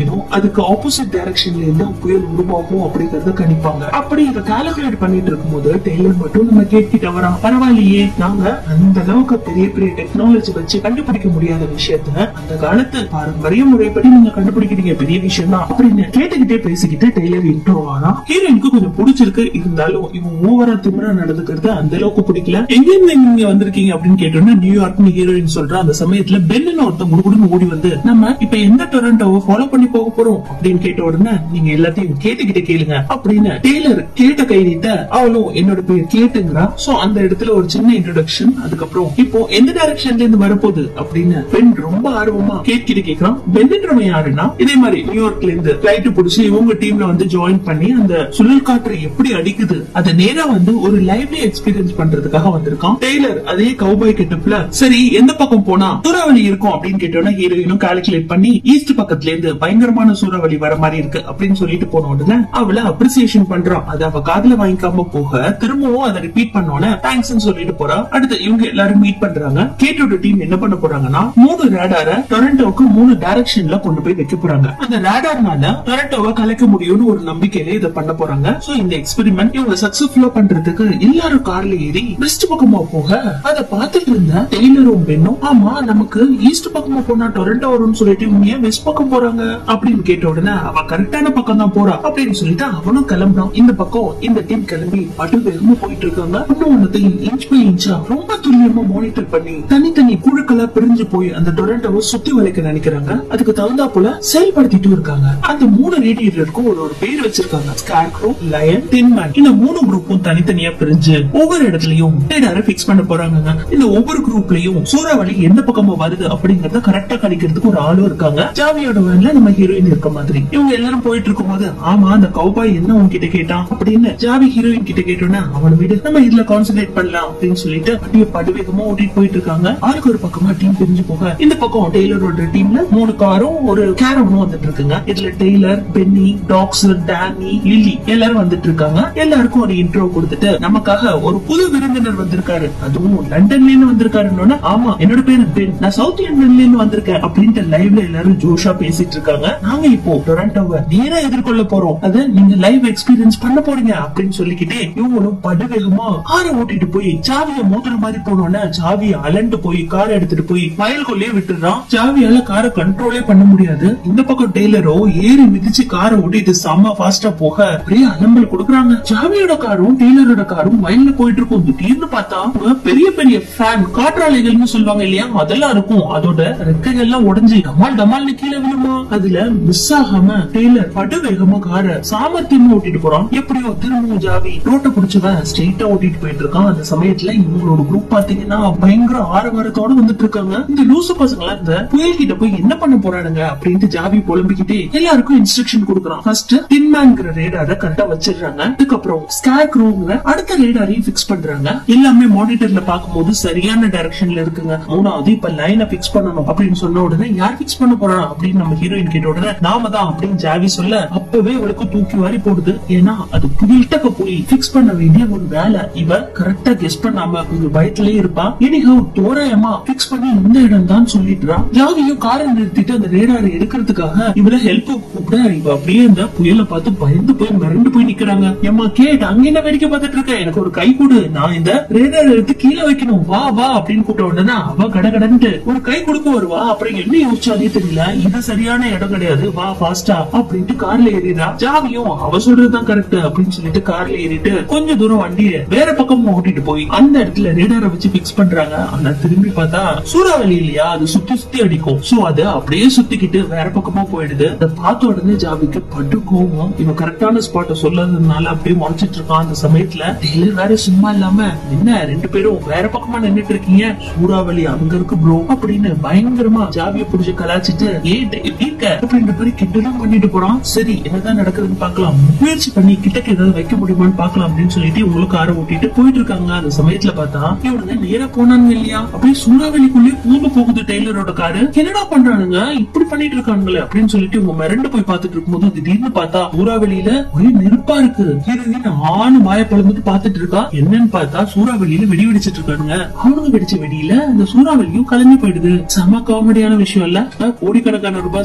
தெரியும் அதுக்கு ஆப்போசிட் டைரக்ஷன்ல இருந்து புயல் உருவாகும் அப்படிங்கறத கணிப்பாங்க அப்படி இதை கால்குலேட் பண்ணிட்டு இருக்கும்போது டெய்லர் மட்டும் நம்ம கேட்கிட்ட வரான் பரவாயில்லையே நாங்க அந்த அளவுக்கு பெரிய பெரிய டெக்னாலஜி வச்சு கண்டுபிடிக்க முடியாத விஷயத்த அந்த காலத்து பாரம்பரிய முறைப்படி நீங்க கண்டுபிடிக்கிறீங்க பெரிய விஷயம் தான் அப்படின்னு கேட்டுக்கிட்டே பேசிக்கிட்டு டெய்லர் இன்ட்ரோ ஆனா ஹீரோயினுக்கு கொஞ்சம் பிடிச்சிருக்கு இருந்தாலும் இவன் ஓவரா திமிரா நடந்துக்கிறது அந்த அளவுக்கு பிடிக்கல எங்க இருந்து நீங்க வந்திருக்கீங்க அப்படின்னு கேட்டோம்னா நியூயார்க்னு ஹீரோயின் சொல்றா அந்த சமயத்துல பென்னு ஒருத்தன் குடுகுடுன்னு ஓடி வந்து நம்ம இப்ப எந்த டொரண்டோவை ஃபாலோ பண்ணி போக போறோம் அப்படின்னு கேட்ட உடனே நீங்க எல்லாத்தையும் கேட்டுக்கிட்டே கேளுங்க அப்படின்னு டெய்லர் கேட்ட கை நீட்ட அவளும் என்னோட பேர் கேட்டுங்கிறா சோ அந்த இடத்துல ஒரு சின்ன இன்ட்ரோடக்ஷன் அதுக்கப்புறம் இப்போ எந்த டைரக்ஷன்ல இருந்து வரப்போகுது அப்படின்னு பெண் ரொம்ப ஆர்வமா கேட்கிட்டு கேக்குறான் பென்ன்றவன் யாருன்னா இதே மாதிரி நியூயார்க்ல இருந்து பிளைட் புடிச்சு இவங்க டீம்ல வந்து ஜாயின் பண்ணி அந்த சுழல் காற்று எப்படி அடிக்குது அதை நேரா வந்து ஒரு லைவ்லி எக்ஸ்பீரியன்ஸ் பண்றதுக்காக வந்திருக்கான் டெய்லர் அதே கவுபாய் கெட்டப்ல சரி எந்த பக்கம் போனா சூறாவளி இருக்கும் அப்படின்னு கேட்டோம்னா ஹீரோயினும் கால்குலேட் பண்ணி ஈஸ்ட் பக்கத்துல இருந்து பயங்கரமான சூறாவளி வர மாதிரி இருக்கு அப்படின்னு சொல்லிட்டு போன உடனே அவளை அப்ரிசியேஷன் பண்றான் அது அவ காதுல வாங்கிக்காம போக திரும்பவும் அதை ரிப்பீட் பண்ணோன்னே தேங்க்ஸ் சொல்லிட்டு போறா அடுத்து இவங்க எல்லாரும் மீட் பண்றாங்க கேட்டோட டீம் என்ன பண்ண போறாங்கன்னா மூணு ரேடார டொரண்டோவுக்கு மூணு டைரக்ஷன்ல கொண்டு போய் வைக்க போறாங்க அந்த ரேடார்னால டொரண்டோவை கலைக்க முடியும்னு ஒரு நம்பிக்கையில இதை பண்ண போறாங்க சோ இந்த எக்ஸ்பெரிமெண்ட் இவங்க சக்சஸ்ஃபுல்லா பண்றதுக்கு எல்லாரும் கார்ல ஏறி வெஸ்ட் பக்கமா போக அதை பார்த்துட்டு இருந்த டெய்லரும் பெண்ணும் ஆமா நமக்கு ஈஸ்ட் பக்கமா போனா டொரண்டோ வரும்னு சொல்லிட்டு இவங்க ஏன் வெஸ்ட் பக்கம் போறாங்க அப்படின்னு கேட்ட உடனே அவ கரெக்டான பக்கம் தான் போறா அப்படின்னு சொல்லிட்டு அவனும் கிளம்புறான் இந்த பக்கம் இந்த டீம் கிளம்பி பட்டு வேகமா போயிட்டு இருக்காங்க இன்னும் ஒன்னத்தையும் இன்ச் பை இன்ச்சா ரொம்ப துல்லியமா மானிட்டர் பண்ணி தனித்தனி குழுக்களா பிரிஞ்சு போய் அந்த டொரண்டோவை சுத்தி வளைக்க நினைக்கிறாங்க அதுக்கு தகுந்தா போல செயல்படுத்திட்டு இருக்காங்க அந்த மூணு ரேடியேட்டருக்கும் ஒரு ஒரு பேர் வச்சிருக்காங்க ஸ்கார்க்ரோ லயன் டின்மேன் இந்த மூணு குரூப்பும் தனித்தனியா பிரிஞ்சு ஒவ்வொரு இடத்துலயும் ரேடாரை பிக்ஸ் பண்ண போறாங்க இந்த ஒவ்வொரு குரூப்லயும் சூறாவளி எந்த பக்கமா வருது அப்படிங்கறத கரெக்டா கணிக்கிறதுக்கு ஒரு ஆளும் இருக்காங்க ஜாவியோட வேன்ல நம்ம ஹீரோயின் இருக்க மாதிரி இவங்க எல்லாரும் போயிட்டு இருக்கும்போது ஆமா அந்த கௌபாய் என்ன உன்கிட்ட கேட்டான் அப்படின்னு ஜாவி ஹீரோயின் கிட்ட கேட்டோன்னா அவனை விட நம்ம இதுல கான்சென்ட்ரேட் பண்ணலாம் அப்படின்னு சொல்லிட்டு அப்படியே படுவேகமா ஓட்டிட்டு போயிட்டு இருக்காங்க ஆளுக்கு ஒரு பக்கமா டீம் பிரிஞ்சு போக இந்த பக்கம் டெய்லரோட டீம்ல மூணு காரும் ஒரு கேரவனும் வந்துட்டு இருக்குங்க இதுல டெய்லர் பென்னி டாக்ஸர் டேனி லில்லி எல்லாரும் வந்துட்டு இருக்காங்க எல்லாருக்கும் ஒரு இன்ட்ரோ கொடுத்துட்டு நமக்காக ஒரு புது விருந்தினர் வந்திருக்காரு அதுவும் லண்டன்ல இருந்து வந்திருக்காருன்னு ஆமா என்னோட பேரு பென் நான் சவுத் லண்டன்ல இருந்து வந்திருக்கேன் அப்படின்ட்டு லைவ்ல எல்லாரும் ஜோஷா பேசிட்டு இருக்காங்க நாங்க இப்போ டொரண்டோவை நேரா எதிர்கொள்ள போறோம் அத நீங்க லைவ் எக்ஸ்பீரியன்ஸ் பண்ண போறீங்க அப்படின்னு சொல்லிக்கிட்டே இவங்களும் படுவேகமா காரை ஓட்டிட்டு போய் சாவிய மோட்டுற மாதிரி போனோன்னே சாவிய அலண்டு போய் காரை எடுத்துட்டு போய் வயலுக்குள்ளேயே விட்டுறான் சாவியால காரை கண்ட்ரோலே பண்ண முடியாது இந்த பக்கம் டெய்லரோ ஏறி மிதிச்சு காரை ஓட்டிட்டு செம்ம ஃபாஸ்டா போக பெரிய அலம்பல் கொடுக்குறாங்க சாவியோட காரும் டெய்லரோட காரும் வயல்ல போயிட்டு இருக்கும் திடீர்னு பார்த்தா அவங்க பெரிய பெரிய ஃபேன் காற்றாலைகள்னு சொல்லுவாங்க இல்லையா அதெல்லாம் இருக்கும் அதோட ரெக்கைகள் எல்லாம் உடைஞ்சு டமால் டமால்னு கீழே விழுமா அதுல மிஸ் ஆகாம டெய்லர் படு வேகமா காரை சாமர்த்தியமா ஓட்டிட்டு போறான் எப்படியோ திரும்பவும் ஜாவி ரோட்டை பிடிச்சவன் ஸ்ட்ரெயிட்டா ஓட்டிட்டு போயிட்டு இருக்கான் அந்த சமயத்துல இவங்களோட குரூப் பாத்தீங்கன்னா பயங்கர ஆரவாரத்தோட வந்துட்டு இருக்காங்க இந்த லூசு பசங்க இந்த புயல் கிட்ட போய் என்ன பண்ண போறானுங்க அப்படின்ட்டு ஜாவி புலம்பிக்கிட்டே எல்லாருக்கும் இன்ஸ்ட்ரக்ஷன் கொடுக்குறான் ஃபர்ஸ்ட் டின்மேன்ங்கிற ரேடாரை கரெக்டா வச்சிடுறாங்க அதுக்கப்புறம் ஸ்கேர் க்ரூங்கிற அடுத்த ரேடாரையும் பிக்ஸ் பண்றாங்க எல்லாமே மானிட்டர்ல பார்க்கும்போது சரியான டைரக்ஷன்ல இருக்குங்க மூணாவது இப்ப லைனை பிக்ஸ் பண்ணணும் அப்படின்னு சொன்ன உடனே யார் பிக்ஸ் பண்ண போறா அப்படின்னு நம்ம ஹீரோயின் கேட்ட உடனே நாம தான் அப்படின்னு ஜாவி சொல்ல அப்பவே அவளுக்கு தூக்கி வாரி போடுது ஏன்னா அது புயல்டக்க போய் பிக்ஸ் பண்ண வேண்டிய ஒரு வேலை இவ கரெக்டா கெஸ் பண்ணாம கொஞ்சம் பயத்திலேயே இருப்பா எனிஹவ் தோராயமா பிக்ஸ் பண்ணி இந்த இடம் தான் சொல்லிடுறா ஜாவியும் காரை நிறுத்திட்டு அந்த ரேடாரை எடுக்கிறதுக்காக இவள ஹெல்ப் கூப்பிட இவ அப்படியே இந்த புயலை பார்த்து பயந்து போய் மிரண்டு போய் நிக்கிறாங்க ஏமா கேட் அங்க என்ன வேடிக்கை பார்த்துட்டு இருக்க எனக்கு ஒரு கை கொடு நான் இந்த ரேடார் எடுத்து கீழே வைக்கணும் வா வா அப்படின்னு கூப்பிட்ட உடனே அவ கடகடன்ட்டு ஒரு கை கொடுக்க வருவா அப்புறம் என்ன யோசிச்சாலே தெரியல இது சரியான இடம் கிடையாது வா ஃபாஸ்டா அப்படின்ட்டு கார்ல ஏறிடா ஜாவியும் அவ சொல்றதுதான் கரெக்ட் அப்படின்னு சொல்லிட்டு கார்ல ஏறிட்டு கொஞ்ச தூரம் வண்டியை வேற பக்கம் ஓட்டிட்டு போய் அந்த இடத்துல ரேடாரை வச்சு பிக்ஸ் பண்றாங்க ஆனா திரும்பி பார்த்தா சூறாவளி இல்லையா அது சுத்தி சுத்தி அடிக்கும் சோ அது அப்படியே சுத்திக்கிட்டு வேற பக்கமா போயிடுது அதை பார்த்த உடனே ஜாவிக்கு பட்டு கோவம் இவன் கரெக்டான ஸ்பாட்ட சொல்லாததுனால அப்படியே முறைச்சிட்டு இருக்கான் அந்த சமயத்துல டெய்லர் வேற சும்மா இல்லாம என்ன ரெண்டு பேரும் வேற பக்கமா நின்னுட்டு இருக்கீங்க சூறாவளி அங்க இருக்கு ப்ரோ அப்படின்னு பயங்கரமா ஜாவிய புடிச்சு கலாச்சிட்டு ஏன் எப்படி இருக்க அப்படின்ற மாதிரி கிண்டலும் பண்ணிட்டு போறான் சரி என்னதான் நடக்குதுன்னு பார்க்கலாம் முயற்சி பண்ணி கிட்டக்கு ஏதாவது வைக்க முடியுமான்னு பார்க்கலாம் அப்படின்னு சொல்லிட்டு இவங்களுக்கு காரை ஓட்டிட்டு போயிட்டு இருக்காங்க அந்த சமயத்துல பார்த்தா இவனுங்க நேரா போனாங்க இல்லையா அப்படியே சூறாவளிக்குள்ளே பூந்து போகுது டெய்லரோட காரு என்னடா பண்றானுங்க இப்படி பண்ணிட்டு இருக்கானுங்களே அப்படின்னு சொல்லிட்டு இவங்க மிரண்டு போய் பார்த்துட்டு இருக்கும்போது திடீர்னு பார்த்தா சூறாவளியில ஒரே நெருப்பா இருக்கு ஹீரோயின் ஆணு மாய பழந்துட்டு பார்த்துட்டு இருக்கா என்னன்னு பார்த்தா சூறாவளியில வெடி வெடிச்சிட்டு இருக்கானுங்க அவனுங்க வெடிச்ச வெடியில அந்த சூறாவளியும் கலந்து போயிடுது செம காமெடியான விஷயம் இல்ல கோடிக்கணக்கான ரூபாய் செலவு பண்ணி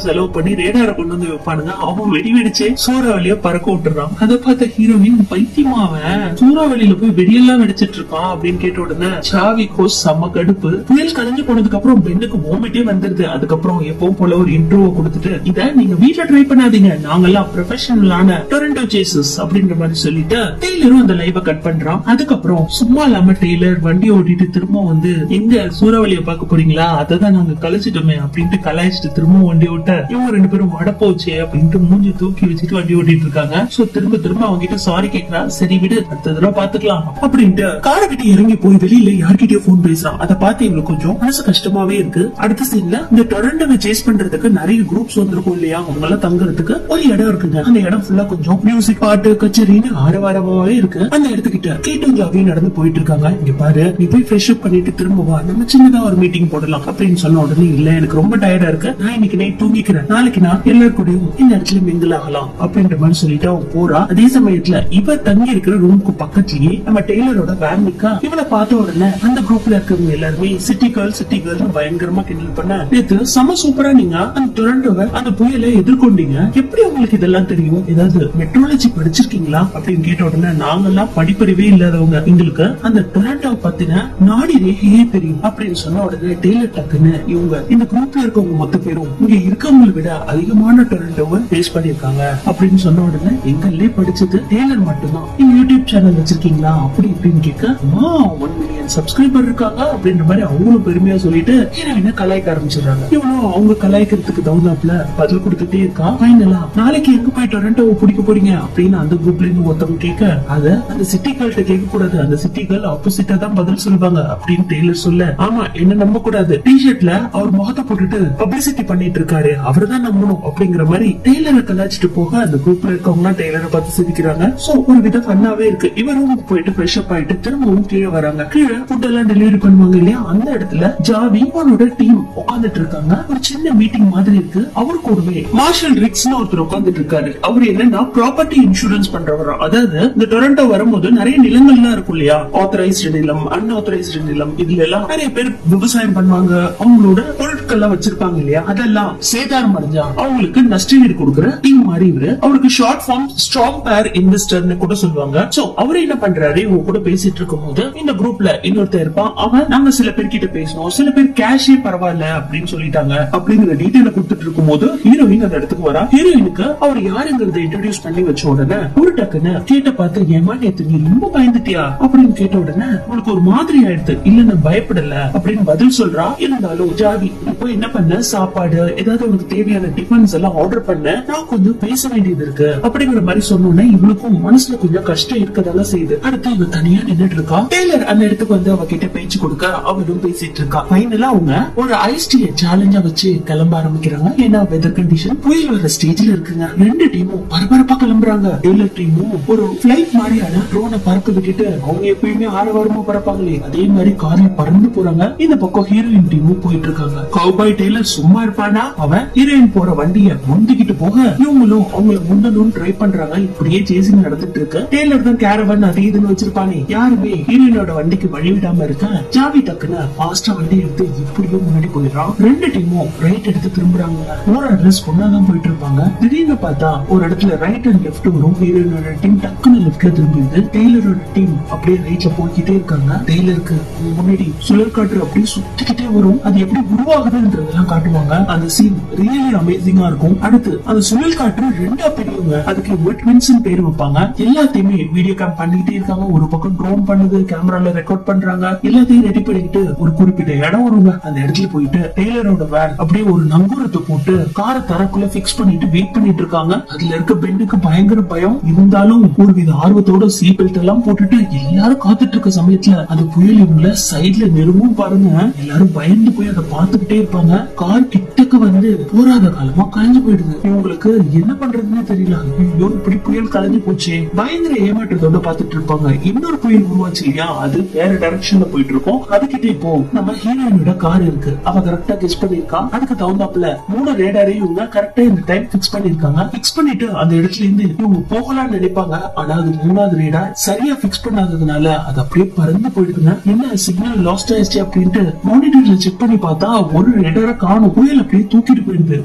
பண்ணி ரேடார கொண்டு வந்து வைப்பானுங்க அவன் வெடி வெடிச்சே சூறாவளிய பறக்க விட்டுறான் அதை பார்த்த ஹீரோயின் பைத்தியமாவன் சூறாவளியில போய் வெடியெல்லாம் வெடிச்சிட்டு இருக்கான் அப்படின்னு கேட்ட உடனே சாவிக்கோ செம்ம கடுப்பு புயல் கலைஞ்சு போனதுக்கு அப்புறம் பெண்ணுக்கு ஓமிட்டே வந்துருது அதுக்கப்புறம் எப்பவும் போல ஒரு இன்ட்ரோவை கொடுத்துட்டு இத நீங்க வீட்ல ட்ரை பண்ணாதீங்க நாங்கெல்லாம் ப்ரொஃபஷனலான டொரண்டோ சேசஸ் அப்படின்ற மாதிரி சொல்லிட்டு டெய்லரும் அந்த லைவ கட் பண்றான் அதுக்கப்புறம் சும்மா இல்லாம டெய்லர் வண்டி ஓட்டிட்டு திரும்ப வந்து எங்க சூறாவளிய பார்க்க போறீங்களா அதை தான் நாங்க கலைச்சிட்டோமே அப்படின்ட்டு கலாய்ச்சிட்டு திரும்ப வண்டி ஓட்ட இவங்க ரெண்டு பேரும் வட போச்சே அப்படின்ட்டு மூஞ்சி தூக்கி வச்சுட்டு வண்டி ஓட்டிட்டு இருக்காங்க சோ திரும்ப திரும்ப அவங்க கிட்ட சாரி கேக்குறா சரி விடு அடுத்த தடவை பாத்துக்கலாம் அப்படின்ட்டு காரை விட்டு இறங்கி போய் வெளியில யார்கிட்டயோ போன் பேசுறான் அதை பார்த்து இவங்களுக்கு கொஞ்சம் மனசு கஷ்டமாவே இருக்கு அடுத்த சீன்ல இந்த டொரண்டோவை சேஸ் பண்றதுக்கு நிறைய குரூப்ஸ் வந்திருக்கும் இல்லையா அவங்க எல்லாம் தங்குறதுக்கு ஒரு இடம் இருக்குங்க அந்த இடம் ஃபுல்லா கொஞ்சம் மியூசிக் பாட்டு கச்சேரின்னு ஆரவாரமாவே இருக்கு அந்த இடத்துக்கிட்ட கேட்டும் ஜாவியும் நடந்து போயிட்டு இருக்காங்க இங்க பாரு நீ போய் ஃப்ரெஷ் அப் பண்ணிட்டு திரும்ப வா நம்ம சின்னதா ஒரு மீட்டிங் போடலாம் அப்படின்னு சொன்ன உடனே இல்ல எனக்கு ரொம்ப டயர்டா இருக்கு நான் இன்னைக்கு நைட் தூங்கிக்கிறேன் நாளைக்கு நான் எல்லாரும் கூடயும் இந்த இடத்துல மிங்கிள் ஆகலாம் அப்படின்ற மாதிரி சொல்லிட்டு அவன் போறா அதே சமயத்துல இவ தங்கி இருக்கிற ரூமுக்கு பக்கத்துலயே நம்ம டெய்லரோட வேன் நிக்கா இவளை பார்த்த உடனே அந்த குரூப்ல இருக்கிறவங்க எல்லாருமே சிட்டி கேர்ள் சிட்டி கேர்ள் பயங்கரமா கிண்டல் பண்ண நேத்து செம சூப்பரா நீங்க அந்த டொரண்டோவை அந்த புயலை எதிர்கொண்டீங்க எப்படி உங்களுக்கு இதெல்லாம் தெரியும் ஏதாவது மெட்ரோலஜி படிச்சிருக்கீங்களா அப்படின்னு கேட்ட உடனே நாங்கெல்லாம் படிப்பறிவே இல்லாதவங்க எங்களுக்கு அந்த டொரண்டோவை பத்தின நாடி ரேகையே தெரியும் அப்படின்னு சொன்ன உடனே டெய்லர் டக்குன்னு இவங்க இந்த குரூப்ல இருக்கவங்க மொத்த பேரும் இங்க இருக்கவங்களை விட அதிகமான டொரண்டோவை ஃபேஸ் பண்ணிருக்காங்க அப்படின்னு சொன்ன உடனே எங்களே படிச்சது டெய்லர் மட்டும்தான் நீங்க யூடியூப் சேனல் வச்சிருக்கீங்களா அப்படி இப்படின்னு கேட்க அம்மா ஒன் மில்லியன் சப்ஸ்கிரைபர் இருக்காங்க அப்படின்ற மாதிரி அவங்களும் பெருமையா சொல்லிட்டு ஹீரோயினை கலாய்க்க ஆரம்பிச்சிடுறாங்க இவனும் அவங்க கலாய்க்கிறதுக்கு தகுந்தாப்புல பதில் கொடுத்துட்டே இருக்கா ஃபைனலா நாளைக்கு எங்க போய் டொரண்டோவை பிடிக்க போறீங்க அப்படின்னு அந்த குரூப்ல இருந்து ஒருத்தவங்க கேட்க அத அந்த சிட்டி கேர்ள்கிட்ட கேட்க கூடாது அந்த சிட்டி கேர்ள் ஆப்போசிட்டா தான் பதில் சொல்லுவாங்க அப்படின்னு டெய்லர் சொல்ல ஆமா என்ன நம்ப கூடாது டிஷர்ட்ல அவர் முகத்தை போட்டுட்டு பப்ளிசிட்டி பண்ணிட்டு இருக்காரு அவரை தான் நம்பணும் அப்படிங்கிற மாதிரி டெய்லரை கலாச்சிட்டு போக அந்த குரூப்ல இருக்கவங்க டெய்லரை பார்த்து சிரிக்கிறாங்க சோ ஒரு வித ஃபன்னாவே இருக்கு இவர் ரூமுக்கு போயிட்டு ஃப்ரெஷ் அப் ஆயிட்டு திரும்பவும் கீழே வராங்க கீழே ஃபுட் எல்லாம் டெலிவரி பண்ணுவாங்க இல்லையா அந்த இடத்துல ஜாவி அவனோட டீம் உட்கார்ந்துட்டு இருக்காங்க ஒரு சின்ன மீட்டிங் மாதிரி இருக்கு அவர் கூடவே மார்ஷல் ரிக்ஸ்னு ஒருத்தர் உட்கார்ந்துட்டு இருக்காரு அவர் என்னன்னா ப்ராப்பர்ட்டி இன்சூரன்ஸ் பண்றவரா அதாவது இந்த டொரண்டோ வரும்போது நிறைய நிலங்கள்லாம் இருக்கும் இல்லையா ஆத்தரைஸ்டு நிலம் அன்ஆத்தரைஸ்டு நிலம் இதுல எல்லாம் நிறைய பேர் விவசாயம் பண்ணுவாங்க அவங்களோட பொருட்கள் எல்லாம் வச்சிருப்பாங்க இல்லையா அதெல்லாம் சேதாரம் அடைஞ்சா அவங்களுக்கு நஷ்டஈடு கொடுக்குற டீம் மாதிரி இவரு அவருக்கு ஷார்ட் ஃபார்ம் ஸ்ட்ராங் பேர் இன்வெஸ்டர்னு கூட சொல்லுவாங்க சோ அவரு என்ன பண்றாரு இவங்க கூட பேசிட்டு இருக்கும் போது இந்த குரூப்ல இன்னொருத்தர் இருப்பான் அவன் நாங்க சில பேர் கிட்ட பேசணும் சில பேர் கேஷே பரவாயில்ல அப்படின்னு சொல்லிட்டாங்க அப்படிங்கிற டீட்டெயில கொடுத்துட்டு இருக்கும் போது ஹீரோயின் அந்த இடத்துக்கு வரா ஹீரோயினுக்கு அவர் யாருங்கிறத இன்ட்ரடியூஸ் பண்ணி வச்ச உடனே ஒரு டக்குன்னு கேட்ட பார்த்து ஏமா நேத்து நீ ரொம்ப பயந்துட்டியா அப்படின்னு கேட்ட உடனே உனக்கு ஒரு மாதிரி ஆயிடுது இல்ல நான் பயப்படல அப்படின்னு பதில் சொல்றா இருந்தாலும் ஜாவி நீ போய் என்ன பண்ண சாப்பாடு ஏதாவது உனக்கு தேவையான டிஃபன்ஸ் எல்லாம் ஆர்டர் பண்ண நான் கொஞ்சம் பேச வேண்டியது இருக்கு அப்படிங்கிற மாதிரி சொன்னோன்னே இவளுக்கும் மனசுல கொஞ்சம் கஷ்டம் இருக்கதால செய்யுது அடுத்து இவ தனியா நின்னுட்டு இருக்கா டெய்லர் அந்த இடத்துக்கு வந்து அவகிட்ட பேச்சு கொடுக்க அவளும் பேசிட்டு இருக்கா ஃபைனலா அவங்க ஒரு ஐஸ் டீயை சேலஞ்சா வச்சு கிளம்ப ஆரம்பிக்கிறாங்க ஏன்னா வெதர் கண்டிஷன் புயல் வர ஸ்டேஜ்ல இருக்குங்க ரெண்டு டீமும் பரபரப்பா கிளம்புறாங்க டெய்லர் டீமும் ஒரு பிளைட் மாதிரியான ட்ரோனை பறக்க விட்டுட்டு அவங்க எப்பயுமே ஆரவாரமா பறப்பாங்களே அதே மாதிரி கார்ல பறந்து போறாங்க இந்த பக்கம் ஹீரோயின் டீமும் போயிட்டு இருக்காங்க கவுபாய் டெய்லர் சும்மா இருப்பானா அவன் ஹீரோயின் போற வண்டிய முந்திக்கிட்டு போக இவங்களும் அவங்கள முந்தணும்னு ட்ரை பண்றாங்க இப்படியே சேசிங் நடந்துட்டு இருக்கு டெய்லர் தான் கேரவன் அது இதுன்னு வச்சிருப்பானே யாருமே ஹீரோயினோட வண்டிக்கு வழி விடாம இருக்க ஜாவி டக்குன்னு ஃபாஸ்டா வண்டி எடுத்து இப்படியோ முன்னாடி போயிடுறான் ரெண்டு டீமும் ரைட் எடுத்து திரும்புறாங்க போற அட்ரஸ் ஒன்னாதான் போயிட்டு இருப்பாங்க திடீர்னு பார்த்தா ஒரு இடத்துல ரைட் அண்ட் லெஃப்ட் வரும் ஹீரோயினோட டீம் டக்குன்னு லெஃப்ட்ல திரும்பிடுது டெய்லரோட டீம் அப்படியே ரைட்ல போய்கிட்டே இருக்காங்க டெய்லருக்கு முன்னாடி சுழல் காற்று அப்படியே சுத்திக்கிட்டே வரும் அது எப்படி உருவாகுதுன்றதெல்லாம் காட்டுவாங்க அந்த சீன் ரியலி அமேசிங்கா இருக்கும் அடுத்து அந்த சுழல் காற்று ரெண்டா பிரியுங்க அதுக்கு வெட் வின்ஸ் பேர் வைப்பாங்க எல்லாத்தையுமே வீடியோ கேம் பண்ணிக்கிட்டே இருக்காங்க ஒரு பக்கம் ட்ரோன் பண்ணுது கேமரால ரெக்கார்ட் பண்றாங்க எல்லாத்தையும் ரெடி பண்ணிக்கிட்டு ஒரு குறிப்பிட்ட இடம் வருங்க அந்த இடத்துல போயிட்டு டெய்லரோட வேன் அப்படியே ஒரு நங்கூரத்தை போட்டு காரை தரக்குள்ள பிக்ஸ் பண்ணிட்டு வெயிட் பண்ணிட்டு இருக்காங்க அதுல இருக்க பெண்ணுக்கு பயங்கர பயம் இருந்தாலும் ஒரு வித ஆர்வத்தோட சீட் பெல்ட் எல்லாம் போட்டுட்டு எல்லாரும் காத்துட்டு இருக்க சமயத்துல அந்த புயல் இவங்கள சைட்ல நெருங்கும் பாருங்க எல்லாரும் பயந்து போய் அதை பார்த்துக்கிட்டே இருப்பாங்க கார் கிட்டக்கு வந்து போராத காலமா கலைஞ்சு போயிடுது இவங்களுக்கு என்ன பண்றதுன்னு தெரியல ஐயோ இப்படி புயல் கலைஞ்சு போச்சே பயங்கர ஏமாற்றத்தோட பார்த்துட்டு இருப்பாங்க இன்னொரு புயல் உருவாச்சு இல்லையா அது வேற டைரக்ஷன்ல போயிட்டு இருக்கும் அதுகிட்ட இப்போ நம்ம ஹீரோயினோட கார் இருக்கு அவ கரெக்டா கெஸ் பண்ணிருக்கா அதுக்கு தகுந்தாப்புல மூணு ரேடாரையும் இவங்க கரெக்டா இந்த டைம் பிக்ஸ் பண்ணிருக்காங்க பிக்ஸ் பண்ணிட்டு அந்த இடத்துல இருந்து இவங்க போகலாம்னு நினைப்பாங்க ஆனா அது மூணாவது ரேடா சரியா பிக்ஸ் பண்ணாததுனால அது அப்படியே பறந்து போயிடுதுங்க என்ன சிக்னல் லாஸ்ட் ஆயிடுச்சு அப்படின்ட்டு மானிட்டர்ல செக் பண்ணி பார்த்தா ஒரு ரேடார காணும் புயல் அப்படியே தூக்கிட்டு போயிடுது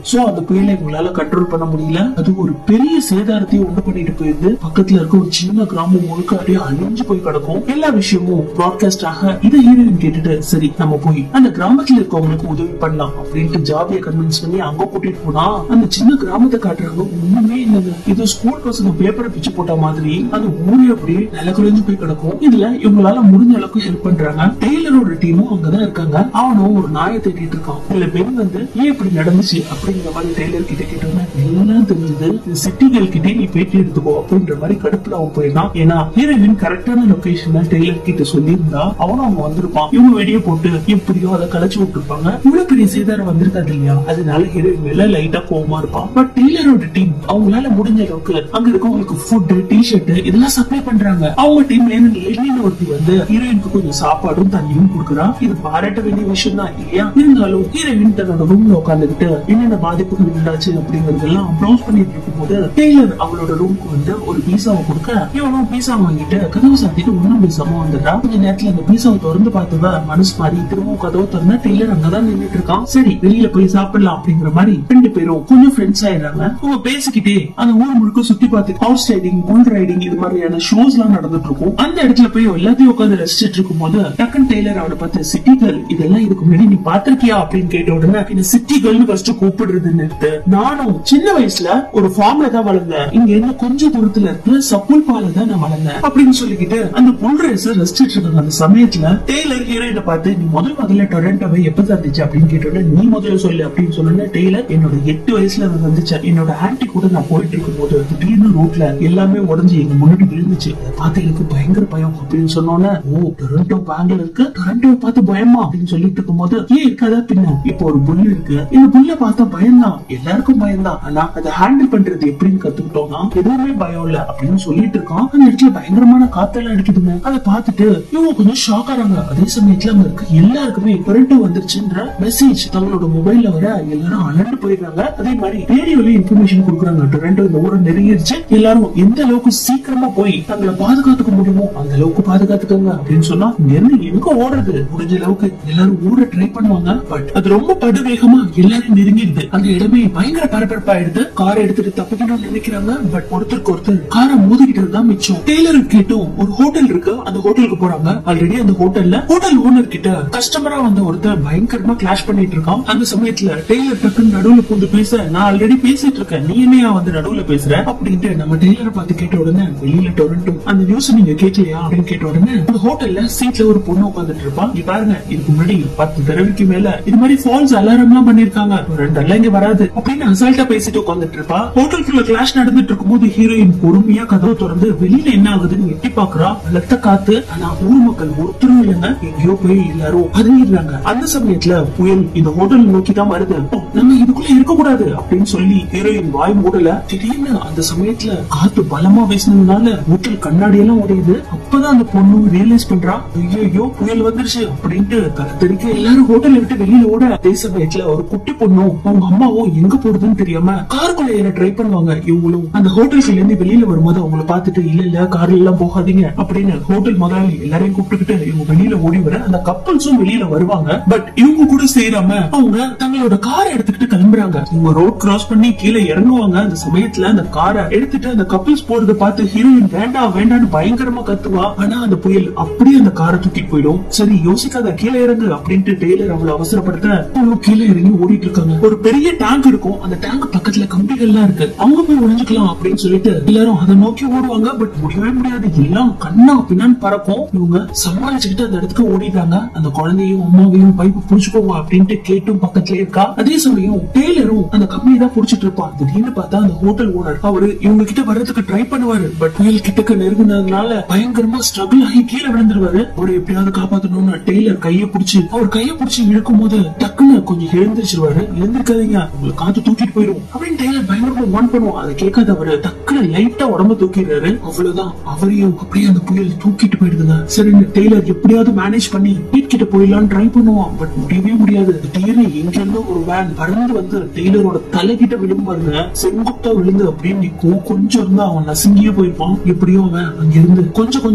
சோ அந்த புயலை இவங்களால கண்ட்ரோல் பண்ண முடியல அது ஒரு பெரிய சேதாரத்தையும் உண்டு பண்ணிட்டு போயிருந்து பக்கத்துல இருக்க ஒரு சின்ன கிராமம் முழுக்க அப்படியே அழிஞ்சு போய் கிடக்கும் எல்லா விஷயமும் ப்ராட்காஸ்ட் ஆக இதை ஹீரோயின் கேட்டுட்டு சரி நம்ம போய் அந்த கிராமத்துல இருக்கவங்களுக்கு உதவி பண்ணலாம் அப்படின்ட்டு ஜாபியை கன்வின்ஸ் பண்ணி அங்க கூட்டிட்டு போனா அந்த சின்ன கிராமத்தை காட்டுறாங்க ஒண்ணுமே இல்லைங்க இது ஸ்கூல் பசங்க பேப்பரை பிச்சு போட்ட மாதிரி அந்த ஊரே அப்படியே நில குறைஞ்சு போய் கிடக்கும் இதுல இவங்களால முடிஞ்ச அளவுக்கு ஹெல்ப் பண்றாங்க டெய்லரோட டீமும் அங்கதான் இருக்காங்க அவனும் ஒரு நாயை தேடிட்டு இருக்கான் இதுல பெண் வந்து ஏன் இப்படி நடந்துச்சு அப்படிங்கிற மாதிரி டெய்லர் கிட்ட கேட்டோம்னா எல்லாம் தெரிஞ்சது சிட்டிகள் கிட்டே நீ பேட்டி எடுத்துக்கோ அப்படின்ற மாதிரி கடுப்புல அவன் போயிருந்தான் ஏன்னா ஹீரோயின் கரெக்டான லொகேஷன் டெய்லர் கிட்ட சொல்லியிருந்தா அவனும் அவங்க வந்திருப்பான் இவங்க வெடிய போட்டு எப்படியோ அதை கலைச்சு விட்டுருப்பாங்க இவ்வளவு பெரிய சேதாரம் வந்திருக்காது இல்லையா அதனால ஹீரோயின் மேல லைட்டா கோவமா இருப்பான் பட் டெய்லரோட டீம் அவங்களால முடிஞ்ச அளவுக்கு அங்க இருக்கவங்களுக்கு ஃபுட் டிஷர்ட் இதெல்லாம் சப்ளை பண்றாங்க அவங்க டீம்ல இருந்து லெனின் ஒருத்தி வந்து ஹீரோயினுக்கு கொஞ்சம் சாப்பாடும் தண்ணியும் கொடுக்குறா இது பாராட்ட வேண்டிய விஷயம் தான் இல்லையா இருந்தாலும் ஹீரோயின் தன்னோட ரூம்ல உட்காந்துக்கிட்டு என்னென்ன பாதிப்புகள் உண்டாச்சு அப்படிங்கறதெல்லாம் ப்ரௌஸ் பண்ணிட்டு இருக்கும்போது டெய்லர் அவளோட ரூமுக்கு வந்து ஒரு பீஸாவை கொடுக்க இவனும் பீஸா வாங்கிட்டு கதவு சாத்திட்டு ஒண்ணும் பேசாம வந்துடுறா கொஞ்ச நேரத்துல அந்த பீஸாவை திறந்து பார்த்தவ மனசு மாறி திரும்பவும் கதவை திறந்தா டெய்லர் அங்கதான் நின்னுட்டு இருக்கான் சரி வெளியில போய் சாப்பிடலாம் அப்படிங்கிற மாதிரி ரெண்டு பேரும் கொஞ்சம் ஃப்ரெண்ட்ஸ் ஆயிடுறாங்க அவங்க பேசிக்கிட்டே அந்த ஊர் முழுக்க சுத்தி பார்த்து ஹார்ஸ் ரைடிங் புல் ரைடிங் இது மாதிரியான ஷோஸ் எல்லாம் நடந்துட்டு இருக்கும் அந்த இடத்துல போய் எல்லாத்தையும் உட்காந்து ரசிச்சிட்டு இருக்கும் போது டக்கன் டெய்லர் அவனை பார்த்து சிட்டி கேர்ள் இதெல்லாம் இதுக்கு முன்னாடி நீ பாத்திருக்கியா அப்படின்னு கேட்ட உடனே இந்த சிட்டி கேர்ள்னு ஃபர்ஸ்ட் கூப்பிடுறது நிறுத்து நானும் சின்ன வயசுல ஒரு ஃபார்ம்ல தான் வளர்ந்தேன் இங்க இருந்து கொஞ்ச தூரத்துல இருக்கிற சப்புல் பால தான் நான் வளர்ந்தேன் அப்படின்னு சொல்லிக்கிட்டு அந்த புல் ரேஸ் ரசிச்சிட்டு இருக்காங்க அந்த சமயத்துல டெய்லர் ஹீரோயினை பார்த்து நீ முதல் முதல்ல டொரண்டோவை எப்ப சந்திச்சு அப்படின்னு கேட்டோட நீ முதல்ல சொல்லு அப்படின்னு சொன்ன டெய்லர் என்னோட எட்டு வயசுல அதை சந்திச்சேன் என்னோட ஆன்டி கூட நான் போயிட்டு இருக்கும் போது திடீர்னு ரோட்ல எல்லாமே உடஞ்சி எங்க முன்னாடி விழுந்துச்சு அதை பார்த்து எனக்கு பயங்கர பயம் அப்படின்னு சொன்னோன்னே ஓ டொரண்டோ பேங்க்ல இருக்கு டொரண்டோ பார்த்து பயமா அப்படின்னு சொல்லிட்டு இருக்கும்போது ஏன் இருக்காதா பின்ன இப்போ ஒரு புல் இருக்கு இந்த புல்ல பார்த்தா பயம்தான் எல்லாருக்கும் பயம்தான் ஆனா அதை ஹேண்டில் பண்றது எப்படின்னு கத்துக்கிட்டோம்னா எதுவுமே பயம் இல்ல அப்படின்னு சொல்லிட்டு இருக்கோம் அந்த இடத்துல பயங்கரமான காத்தெல்லாம் அடிக்குதுங்க அதை பார்த்துட்டு இவங்க கொஞ்சம் ஷாக் ஆறாங்க அதே சமயத்துல அங்க இருக்க எல்லாருக்குமே டொரண்டோ வந்துருச்சுன்ற மெசேஜ் தங்களோட மொபைல்ல வர எல்லாரும் அலர்ட் போயிடுறாங்க அதே மாதிரி ரேடியோல இன்ஃபர்மேஷன் கொடுக்குறாங்க டொரண்டோ இந்த ஊரை நெருங்கிருச்சு எல்லாரும் எந்த அளவுக்கு சீக்கிரமா போய் தங்களை பாதுகாத்துக்க முடியுமோ அந்த அளவுக்கு பாதுகாத்துக்கங்க அப்படின்னு சொன்னா இங்க இருந்து எங்க ஓடுறது முடிஞ்ச அளவுக்கு எல்லாரும் ஊரை ட்ரை பண்ணுவாங்க பட் அது ரொம்ப படுவேகமா எல்லாரும் நெருங்கிடுது அந்த இடமே பயங்கர பரபரப்பா எடுத்து காரை எடுத்துட்டு தப்பிக்கணும்னு நினைக்கிறாங்க பட் ஒருத்தருக்கு ஒருத்தர் காரை மோதிக்கிட்டு தான் மிச்சம் டெய்லர் கேட்டும் ஒரு ஹோட்டல் இருக்கு அந்த ஹோட்டலுக்கு போறாங்க ஆல்ரெடி அந்த ஹோட்டல்ல ஹோட்டல் ஓனர் கிட்ட கஸ்டமரா வந்த ஒருத்தர் பயங்கரமா கிளாஷ் பண்ணிட்டு இருக்கான் அந்த சமயத்துல டெய்லர் டக்குன்னு நடுவுல பூந்து பேச நான் ஆல்ரெடி பேசிட்டு இருக்கேன் நீ என்னையா வந்து நடுவுல பேசுற அப்படின்ட்டு நம்ம டெய்லரை பார்த்து கேட்ட உடனே வெளியில டொரண்டோ அந்த நியூஸ் நீங்க கேட்கலையா அப்படின்னு கேட்ட உடனே அந்த ஹோட்டல்ல சீட்ல ஒரு பொண்ணு உட்காந்துட்டு இருப்பா இங்க பாருங்க இதுக்கு முன்னாடி பத்து தடவைக்கு மேல இது மாதிரி ஃபால்ஸ் அலாரம் எல்லாம் பண்ணிருக்காங்க ரெண்டு எல்லாம் இங்க வராது அப்படின்னு அசால்ட்டா பேசிட்டு உட்காந்துட்டு இருப்பா ஹோட்டலுக்குள்ள கிளாஷ் நடந்துட்டு இருக்கும்போது ஹீரோயின் பொறுமையா கதவு திறந்து வெளியில என்ன ஆகுதுன்னு எட்டி பாக்குறா பலத்த காத்து ஆனா ஊர் மக்கள் ஒருத்தரும் இல்லைங்க எங்கேயோ போய் எல்லாரும் பதுங்கிடுறாங்க அந்த சமயத்துல புயல் இந்த ஹோட்டல் நோக்கி தான் வருது ஓ, நம்ம இதுக்குள்ள இருக்க கூடாது அப்படின்னு சொல்லி ஹீரோயின் வாய் மூடல திடீர்னு அந்த சமயத்துல காத்து பலமா வீசினதுனால ஹோட்டல் கண்ணாடி எல்லாம் உடையுது அப்பதான் அந்த பொண்ணு ரியலைஸ் பண்றா ஐயோ புயல் வந்துருச்சு அப்படின்ட்டு கருத்தரிக்க எல்லாரும் ஹோட்டலை விட்டு வெளியில ஓட அதே சமயத்துல ஒரு குட்டி பொண்ணும் அவங்க அம்மாவும் எங்க போறதுன்னு தெரியாம காருக்குள்ள ஏற ட்ரை பண்ணுவாங்க இவங்களும் அந்த ஹோட்டல்ல இருந்து வெளியில வரும்போது அவங்கள பார்த்துட்டு இல்ல இல்ல கார்ல எல்லாம் போகாதீங்க அப்படின்னு ஹோட்டல் முதலாளி எல்லாரையும் கூப்பிட்டுக்கிட்டு இவங்க வெளியில ஓடி வர அந்த கப்பல்ஸும் வெளியில வருவாங்க பட் இவங்க கூட சேராம அவங்க தங்களோட காரை எடுத்துக்கிட்டு கிளம்புறாங்க இவங்க ரோட் கிராஸ் பண்ணி கீழே இறங்குவாங்க அந்த சமயத்துல அந்த காரை எடுத்துட்டு அந்த கப்பல்ஸ் போறத பார்த்து ஹீரோயின் வேண்டாம் வேண்டாம்னு பயங்கரமா கத்துவா ஆனா அந்த புயல் அப்படியே அந்த காரை தூக்கிட்டு போயிடும் சரி யோசிக்காத கீழே இறங்கு அப்படின்ட்டு டெய்லர் அவளை அவசரப்படுத்த அவளும் கீழே இறங்கி ஓடிட்டு இருக்காங்க ஒரு பெரிய டேங்க் இருக்கும் அந்த டேங்க் பக்கத்துல கம்பிகள்லாம் இருக்கு அவங்க போய் ஒளிஞ்சுக்கலாம் அப்படின்னு சொல்லிட்டு எல்லாரும் அதை நோக்கி ஓடுவாங்க பட் முடியவே முடியாது எல்லாம் கண்ணா பின்னான்னு பறக்கும் இவங்க சமாளிச்சுக்கிட்டு அந்த இடத்துக்கு ஓடிடுறாங்க அந்த குழந்தையும் அம்மாவையும் பைப்பு புடிச்சுக்கோங்க அப்படின்ட்டு கேட்டும் பக்கத்துல இருக்கா அதே சமயம் டெய்லரும் அந்த கம்பெனி தான் புடிச்சிட்டு இருப்பான் திடீர்னு பார்த்தா அந்த ஹோட்டல் ஓனர் அவரு இவங்க கிட்ட வர்றதுக்கு ட்ரை பண்ணுவாரு பட் புயல் கிட்டக்க நெருங்கினதுனால பயங்கரமா ஸ்ட்ரகிள் ஆகி கீழே விழுந்துருவாரு அவரை எப்படியாவது காப்பாத்தணும்னு டெய்லர் கைய புடிச்சு அவர் கைய புடிச்சு இழுக்கும் போது டக்குன்னு கொஞ்சம் எழுந்திருச்சிருவாரு எழுந்திருக்காதீங்க உங்களை காத்து தூக்கிட்டு போயிடும் அப்படின்னு டெய்லர் பயங்கரமா வான் பண்ணுவோம் அதை கேட்காத அவரு டக்குன்னு லைட்டா உடம்ப தூக்கிடுறாரு அவ்வளவுதான் அவரையும் அப்படியே அந்த புயல் தூக்கிட்டு போயிடுதுங்க சரி டெய்லர் எப்படியாவது மேனேஜ் பண்ணி வீட் கிட்ட போயிடலாம்னு ட்ரை பண்ணுவான் பட் முடியவே முடியாது திடீர்னு எங்க இருந்தோ ஒரு வேன் பறந்து வந்து டெய்லரோட தலைகிட்ட விழும் பாருங்க செங்குத்தா விழுந்து அப்படின்னு நிக்கும் கொஞ்சம் இருந்தா அவன் நசுங்கியே போயிருப்பான் எப்படியோ அவன் அங்க இருந்து கொஞ்சம் கொஞ்சம்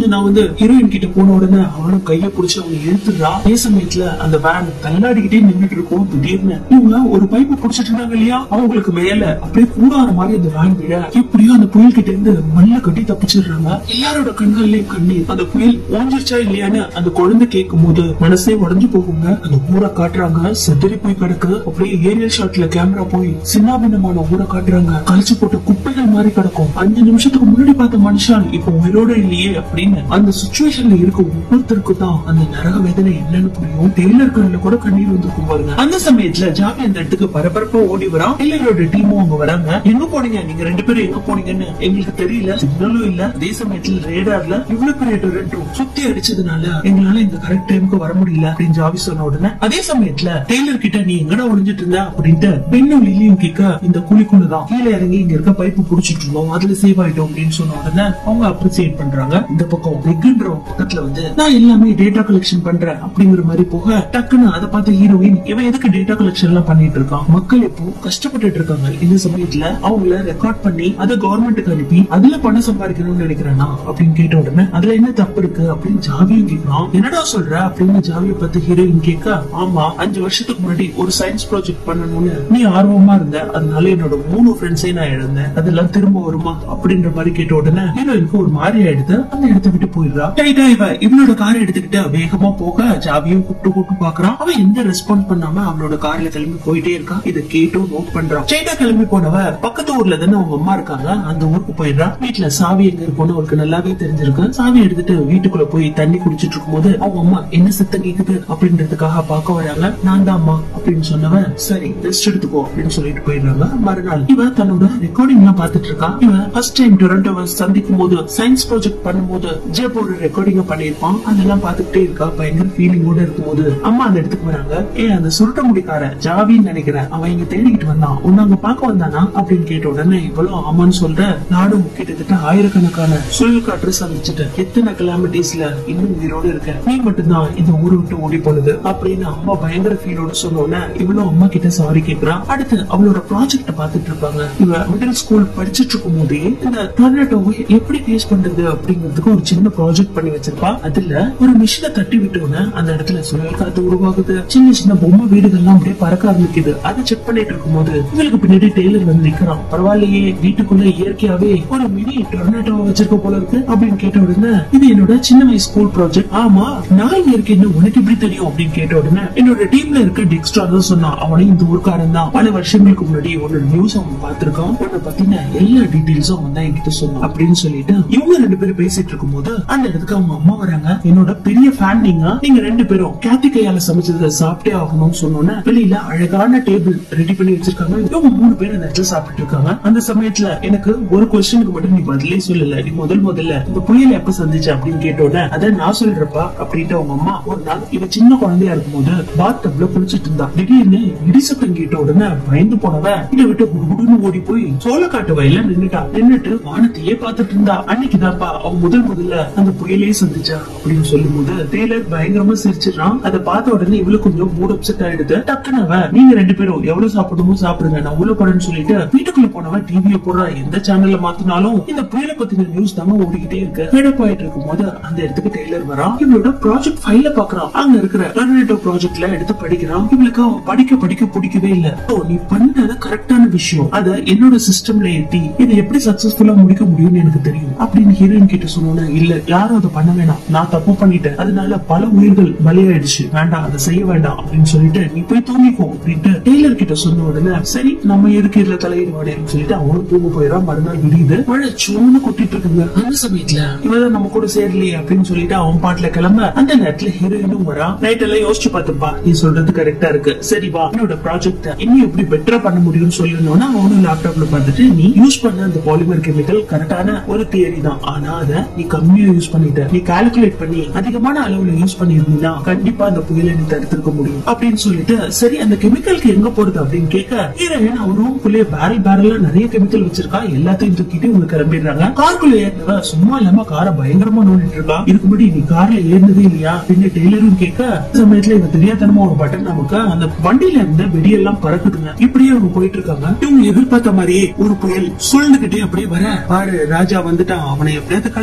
வந்து நான் வந்து ஹீரோயின் கிட்ட போன உடனே அவனும் கைய பிடிச்சு அவங்க இழுத்துடுறா அதே சமயத்துல அந்த வேன் தள்ளாடிக்கிட்டே நின்னுட்டு இருக்கும் திடீர்னு இவங்க ஒரு பைப்பு பிடிச்சிட்டு இருந்தாங்க இல்லையா அவங்களுக்கு மேல அப்படியே கூடாற மாதிரி அந்த வேன் விழ எப்படியோ அந்த புயல் கிட்ட இருந்து மல்ல கட்டி தப்பிச்சிடுறாங்க எல்லாரோட கண்கள்லயும் கண்ணீர் அந்த புயல் ஓஞ்சிருச்சா இல்லையான்னு அந்த குழந்தை கேட்கும் போது மனசே உடஞ்சு போகுங்க அந்த ஊரை காட்டுறாங்க செதறி போய் கிடக்கு அப்படியே ஏரியல் ஷாட்ல கேமரா போய் சின்னாபின்னமான ஊரை காட்டுறாங்க கழிச்சு போட்ட குப்பைகள் மாதிரி கிடக்கும் அஞ்சு நிமிஷத்துக்கு முன்னாடி பார்த்த மனுஷன் இப்ப உயிரோட இல்லையே அப்படின்னு அந்த சுச்சுவேஷன்ல இருக்க ஒவ்வொருத்தருக்கும் தான் அந்த நரக வேதனை என்னன்னு புரியும் டெய்லர் கண்ணுல கூட கண்ணீர் வந்திருக்கும் பாருங்க அந்த சமயத்துல ஜாபி அந்த இடத்துக்கு பரபரப்பா ஓடி வரான் டெய்லரோட டீமும் அவங்க வராங்க எங்க போனீங்க நீங்க ரெண்டு பேரும் எங்க போனீங்கன்னு எங்களுக்கு தெரியல சிக்னலும் இல்ல அதே சமயத்துல ரேடார்ல இவ்வளவு பெரிய டொரண்டோ சுத்தி அடிச்சதுனால எங்களால இந்த கரெக்ட் டைமுக்கு வர முடியல அப்படின்னு ஜாவி சொன்ன உடனே அதே சமயத்துல டெய்லர் கிட்ட நீ எங்கடா ஒளிஞ்சிட்டு இருந்த அப்படின்ட்டு பெண்ணும் லில்லியும் கேட்க இந்த குழிக்குள்ளதான் கீழே இறங்கி இங்க இருக்க பைப்பு புடிச்சிட்டு இருந்தோம் அதுல சேவ் ஆயிட்டோம் அப்படின்னு சொன்ன உடனே அவங்க அப்ரிசியேட் பண்றாங்க இந்த பக்கம் ரெக்குன்ற பக்கத்துல வந்து நான் எல்லாமே டேட்டா கலெக்ஷன் பண்றேன் அப்படிங்கிற மாதிரி போக டக்குன்னு அதை பார்த்த ஹீரோயின் இவன் எதுக்கு டேட்டா கலெக்ஷன் எல்லாம் பண்ணிட்டு இருக்கான் மக்கள் இப்போ கஷ்டப்பட்டுட்டு இருக்காங்க இந்த சமயத்துல அவங்கள ரெக்கார்ட் பண்ணி அதை கவர்மெண்ட்டுக்கு அனுப்பி அதுல பணம் சம்பாதிக்கணும்னு நினைக்கிறேனா அப்படின்னு கேட்ட உடனே அதுல என்ன தப்பு இருக்கு அப்படின்னு ஜாவியும் கேட்கிறான் என்னடா சொல்ற அப்படின்னு ஜாவியை பத்தி ஹீரோயின் கேட்க ஆமா அஞ்சு வருஷத்துக்கு முன்னாடி ஒரு சயின்ஸ் ப்ராஜெக்ட் பண்ணணும்னு நீ ஆர்வமா இருந்த அதனால என்னோட மூணு ஃப்ரெண்ட்ஸையும் நான் இழந்தேன் அதெல்லாம் திரும்ப வருமா அப்படின்ற மாதிரி கேட்ட உடனே ஹீரோயினுக்கு ஒரு மாதிரி ஆயிடுது அந்த இடத்த விட்டு போயிடுறா டைட்டா இவ இவனோட கார் எடுத்துக்கிட்டு வேகமா போக ஜாவியும் கூப்பிட்டு கூப்பிட்டு பாக்குறான் அவன் எந்த ரெஸ்பாண்ட் பண்ணாம அவனோட கார்ல கிளம்பி போயிட்டே இருக்கான் இதை கேட்டும் நோட் பண்றான் ஸ்ட்ரைட்டா கிளம்பி போனவ பக்கத்து ஊர்ல தானே அவங்க அம்மா இருக்காங்க அந்த ஊருக்கு போயிடுறா வீட்டுல சாவி எங்க இருக்கும்னு அவருக்கு நல்லாவே தெரிஞ்சிருக்கு சாவி எடுத்துட்டு வீட்டுக்குள்ள போய் தண்ணி குடிச்சிட்டு இருக்கும்போது அவங்க அம்மா என்ன சத்தம் கேக்குது அப்படின்றதுக்காக பார்க்க வராங்க நான் தான் அம்மா அப்படின்னு சொன்னவன் சரி ரெஸ்ட் எடுத்துக்கோ அப்படின்னு சொல்லிட்டு போயிடுறாங்க மறுநாள் இவ தன்னோட ரெக்கார்டிங் எல்லாம் பாத்துட்டு இருக்கா இவன் ஃபர்ஸ்ட் டைம் டொரண்டோவை சந்திக்கும் போது சயின்ஸ் ப்ராஜெக்ட் பண்ணும்போது ஜேப் ஒரு ரெக்கார்டிங்க பண்ணிருப்பான் அதெல்லாம் பாத்துக்கிட்டே இருக்கா பயங்கர ஃபீலிங்கோட இருக்கும்போது அம்மா அந்த இடத்துக்கு வராங்க ஏ அந்த சுருட்ட முடிக்கார ஜாவின்னு நினைக்கிறேன் அவன் இங்க தேடிக்கிட்டு வந்தான் உன்னை அங்க பாக்க வந்தானா அப்படின்னு கேட்ட உடனே இவ்வளவு ஆமான்னு சொல்ற நானும் கிட்டத்தட்ட ஆயிரக்கணக்கான சுழல் காற்று சந்திச்சுட்டு எத்தனை கிலோமீட்டர்ஸ்ல இன்னும் உயிரோட இருக்க நீ மட்டும்தான் இந்த ஊரை விட்டு ஓடி போனது அப்படின்னு அம்மா பயங்கர ஃபீலோட சொன்னோன்னே இவ்வளவு அம்மா கிட்ட சாரி கேக்குறான் அடுத்து அவளோட ப்ராஜெக்ட பாத்துட்டு இருப்பாங்க இவ மிடில் ஸ்கூல் படிச்சிட்டு இருக்கும் போதே இந்த டொர்னேட்டோவை எப்படி ஃபேஸ் பண்றது அப்படிங்கிறதுக்கு ஒரு சின்ன ப்ராஜெக்ட் பண்ணி வச்சிருப்பா அதுல ஒரு மிஷினை தட்டி விட்டோன்னே அந்த இடத்துல சுழல் காத்து உருவாகுது சின்ன சின்ன பொம்மை வீடுகள்லாம் அப்படியே பறக்க ஆரம்பிக்குது அதை செக் பண்ணிட்டு இருக்கும்போது இவளுக்கு பின்னாடி டெய்லர் வந்து நிக்கிறான் பரவாயில்லையே வீட்டுக்குள்ள இயற்கையாவே ஒரு மினி டொர்னேட்டோ வச்சிருக்க போல இருக்கு அப்படின்னு கேட்ட உடனே இது என்னோட சின்ன வயசு ஸ்கூல் ப்ராஜெக்ட் ஆமா நான் இங்க இருக்கேன்னு உனக்கு எப்படி தெரியும் அப்படின்னு கேட்ட உடனே என்னோட டீம்ல இருக்க டெக்ஸ்ட்ரா தான் சொன்னான் அவனும் இந்த ஊர்க்காரன் தான் பல வருஷங்களுக்கு முன்னாடி உன்னோட நியூஸ் அவன் பார்த்திருக்கான் உன்னை பத்தின எல்லா டீடைல்ஸும் அவன் தான் என்கிட்ட சொன்னான் அப்படின்னு சொல்லிட்டு இவங்க ரெண்டு பேரும் பேசிட்டு இருக்கும்போது அந்த இடத்துக்கு அவங்க அம்மா வராங்க என்னோட பெரிய ஃபேன் நீங்க நீங்க ரெண்டு பேரும் கேத்தி கையால சமைச்சதை சாப்பிட்டே ஆகணும்னு சொன்னோன்னே வெளியில அழகான டேபிள் ரெடி பண்ணி வச்சிருக்காங்க இவங்க மூணு பேர் அந்த இடத்துல சாப்பிட்டு இருக்காங்க அந்த சமயத்துல எனக்கு ஒரு கொஸ்டினுக்கு மட்டும் நீ பதிலே சொல்லல நீ முதல் முதல்ல இந்த புயல் எப்ப சந்திச்ச அப்படின்னு கேட்டோன்னே அத நான் சொல்றப்பா அப்படின்ட்டு அவங்க அம்மா ஒரு நாள் இவ சின்ன குழந்தையா இருக்கும்போது பாத் டப்ல குளிச்சிட்டு இருந்தா திடீர்னு இடிசத்தம் கேட்ட உடனே பயந்து போனவ இதை விட்டு குடுகுடுன்னு ஓடி போய் சோளக்காட்டு வயல்ல நின்னுட்டா நின்னுட்டு வானத்தையே பார்த்துட்டு இருந்தா அன்னைக்குதான்ப்பா அவ முதல் முதல்ல அந்த புயலையே சந்திச்சா அப்படின்னு சொல்லும் போது டெய்லர் பயங்கரமா சிரிச்சிடறான் அதை பார்த்த உடனே இவளுக்கு கொஞ்சம் மூட் அப்செட் ஆயிடுது டக்குனு அவ நீங்க ரெண்டு பேரும் எவ்வளவு சாப்பிடுமோ சாப்பிடுங்க நான் உள்ள போறேன்னு சொல்லிட்டு வீட்டுக்குள்ள போனவ டிவியை போடுறா எந்த சேனல்ல மாத்தினாலும் இந்த புயலை பத்தின நியூஸ் தாங்க ஓடிக்கிட்டே இருக்கு கிடப்பாயிட்டு இருக்கும் போது அந்த இடத்துக்கு டெய்லர் வரான் இவளோட ப்ராஜெக்ட் ஃபைல பாக்குறான் அங்க இருக்கிற டொர்னேட்டோ ப்ராஜெக்ட்ல எடுத்து படிக்கிறான் இவளுக்கு அவன் படிக்க படிக்க பிடிக்கவே இல்ல ஓ நீ பண்ணது கரெக்டான விஷயம் அத என்னோட சிஸ்டம்ல ஏத்தி இதை எப்படி சக்சஸ்ஃபுல்லா முடிக்க முடியும்னு எனக்கு தெரியும் அப்படின்னு ஹீரோயின் கிட்ட சொன்னோன்னே இல்ல யாரும் அதை பண்ண வேணாம் நான் தப்பு பண்ணிட்டேன் அதனால பல உயிர்கள் பலியாயிடுச்சு வேண்டாம் அதை செய்ய வேண்டாம் அப்படின்னு சொல்லிட்டு நீ போய் தூங்கிக்கோ அப்படின்ட்டு டெய்லர் கிட்ட சொன்ன உடனே சரி நம்ம எதுக்கு இதுல தலையீடு வாடகைன்னு சொல்லிட்டு அவனும் தூங்க போயிடறான் மறுநாள் விடியுது மழை சூன்னு கொட்டிட்டு இருக்குங்க அந்த சமயத்துல இவதான் நம்ம கூட சேரலையே அப்படின்னு சொல்லிட்டு அவன் பாட்டுல கிளம்ப அந்த நேரத்துல ஹீரோயினும் வரா நைட் எல்லாம் யோசிச்சு பார்த்துப்பா நீ சொல்றது கரெக்டா இருக்கு சரி வா என்னோட ப்ராஜெக்ட் இன்னும் எப்படி பெட்டரா பண்ண முடியும்னு சொல்லணும்னா அவனும் லேப்டாப்ல பார்த்துட்டு நீ யூஸ் பண்ண அந்த பாலிமர் கெமிக்கல் கரெக்டான ஒரு தியரி தான் ஆனா அதை நீ கம்மியா யூஸ் பண்ணிட்ட நீ கால்குலேட் பண்ணி அதிகமான அளவுல யூஸ் பண்ணிருந்தீங்கன்னா கண்டிப்பா அந்த புயலை நீ தடுத்திருக்க முடியும் அப்படின்னு சொல்லிட்டு சரி அந்த கெமிக்கலுக்கு எங்க போறது அப்படின்னு கேட்க ஹீரோயின் அவன் ரூம்குள்ளேயே பேரல் பேரல்ல நிறைய கெமிக்கல் வச்சிருக்கா எல்லாத்தையும் தூக்கிட்டு இவங்க கிளம்பிடுறாங்க காருக்குள்ள ஏறினவ சும்மா இல்லாம காரை பயங்கரமா நோண்டிட்டு இருக்கா இதுக்கு முன்னாடி நீ கார்ல ஏறினதே இல்லையா அப்படின்னு டெய்லரும் கேட்க இந்த சமயத்துல இவன் தெரியாதனமா ஒரு பட்டன் நமக்கு அந்த வண்டியில இருந்த வெடியெல்லாம் பறக்குதுங்க இப்படியே அவங்க போயிட்டு இருக்காங்க இவங்க எதிர்பார்த்த மாதிரியே ஒரு புயல் சொல்லுகிட்டே அப்படியே வர பாரு ராஜா வந்துட்டான் அவனை எப்படியாவது கடைசி விட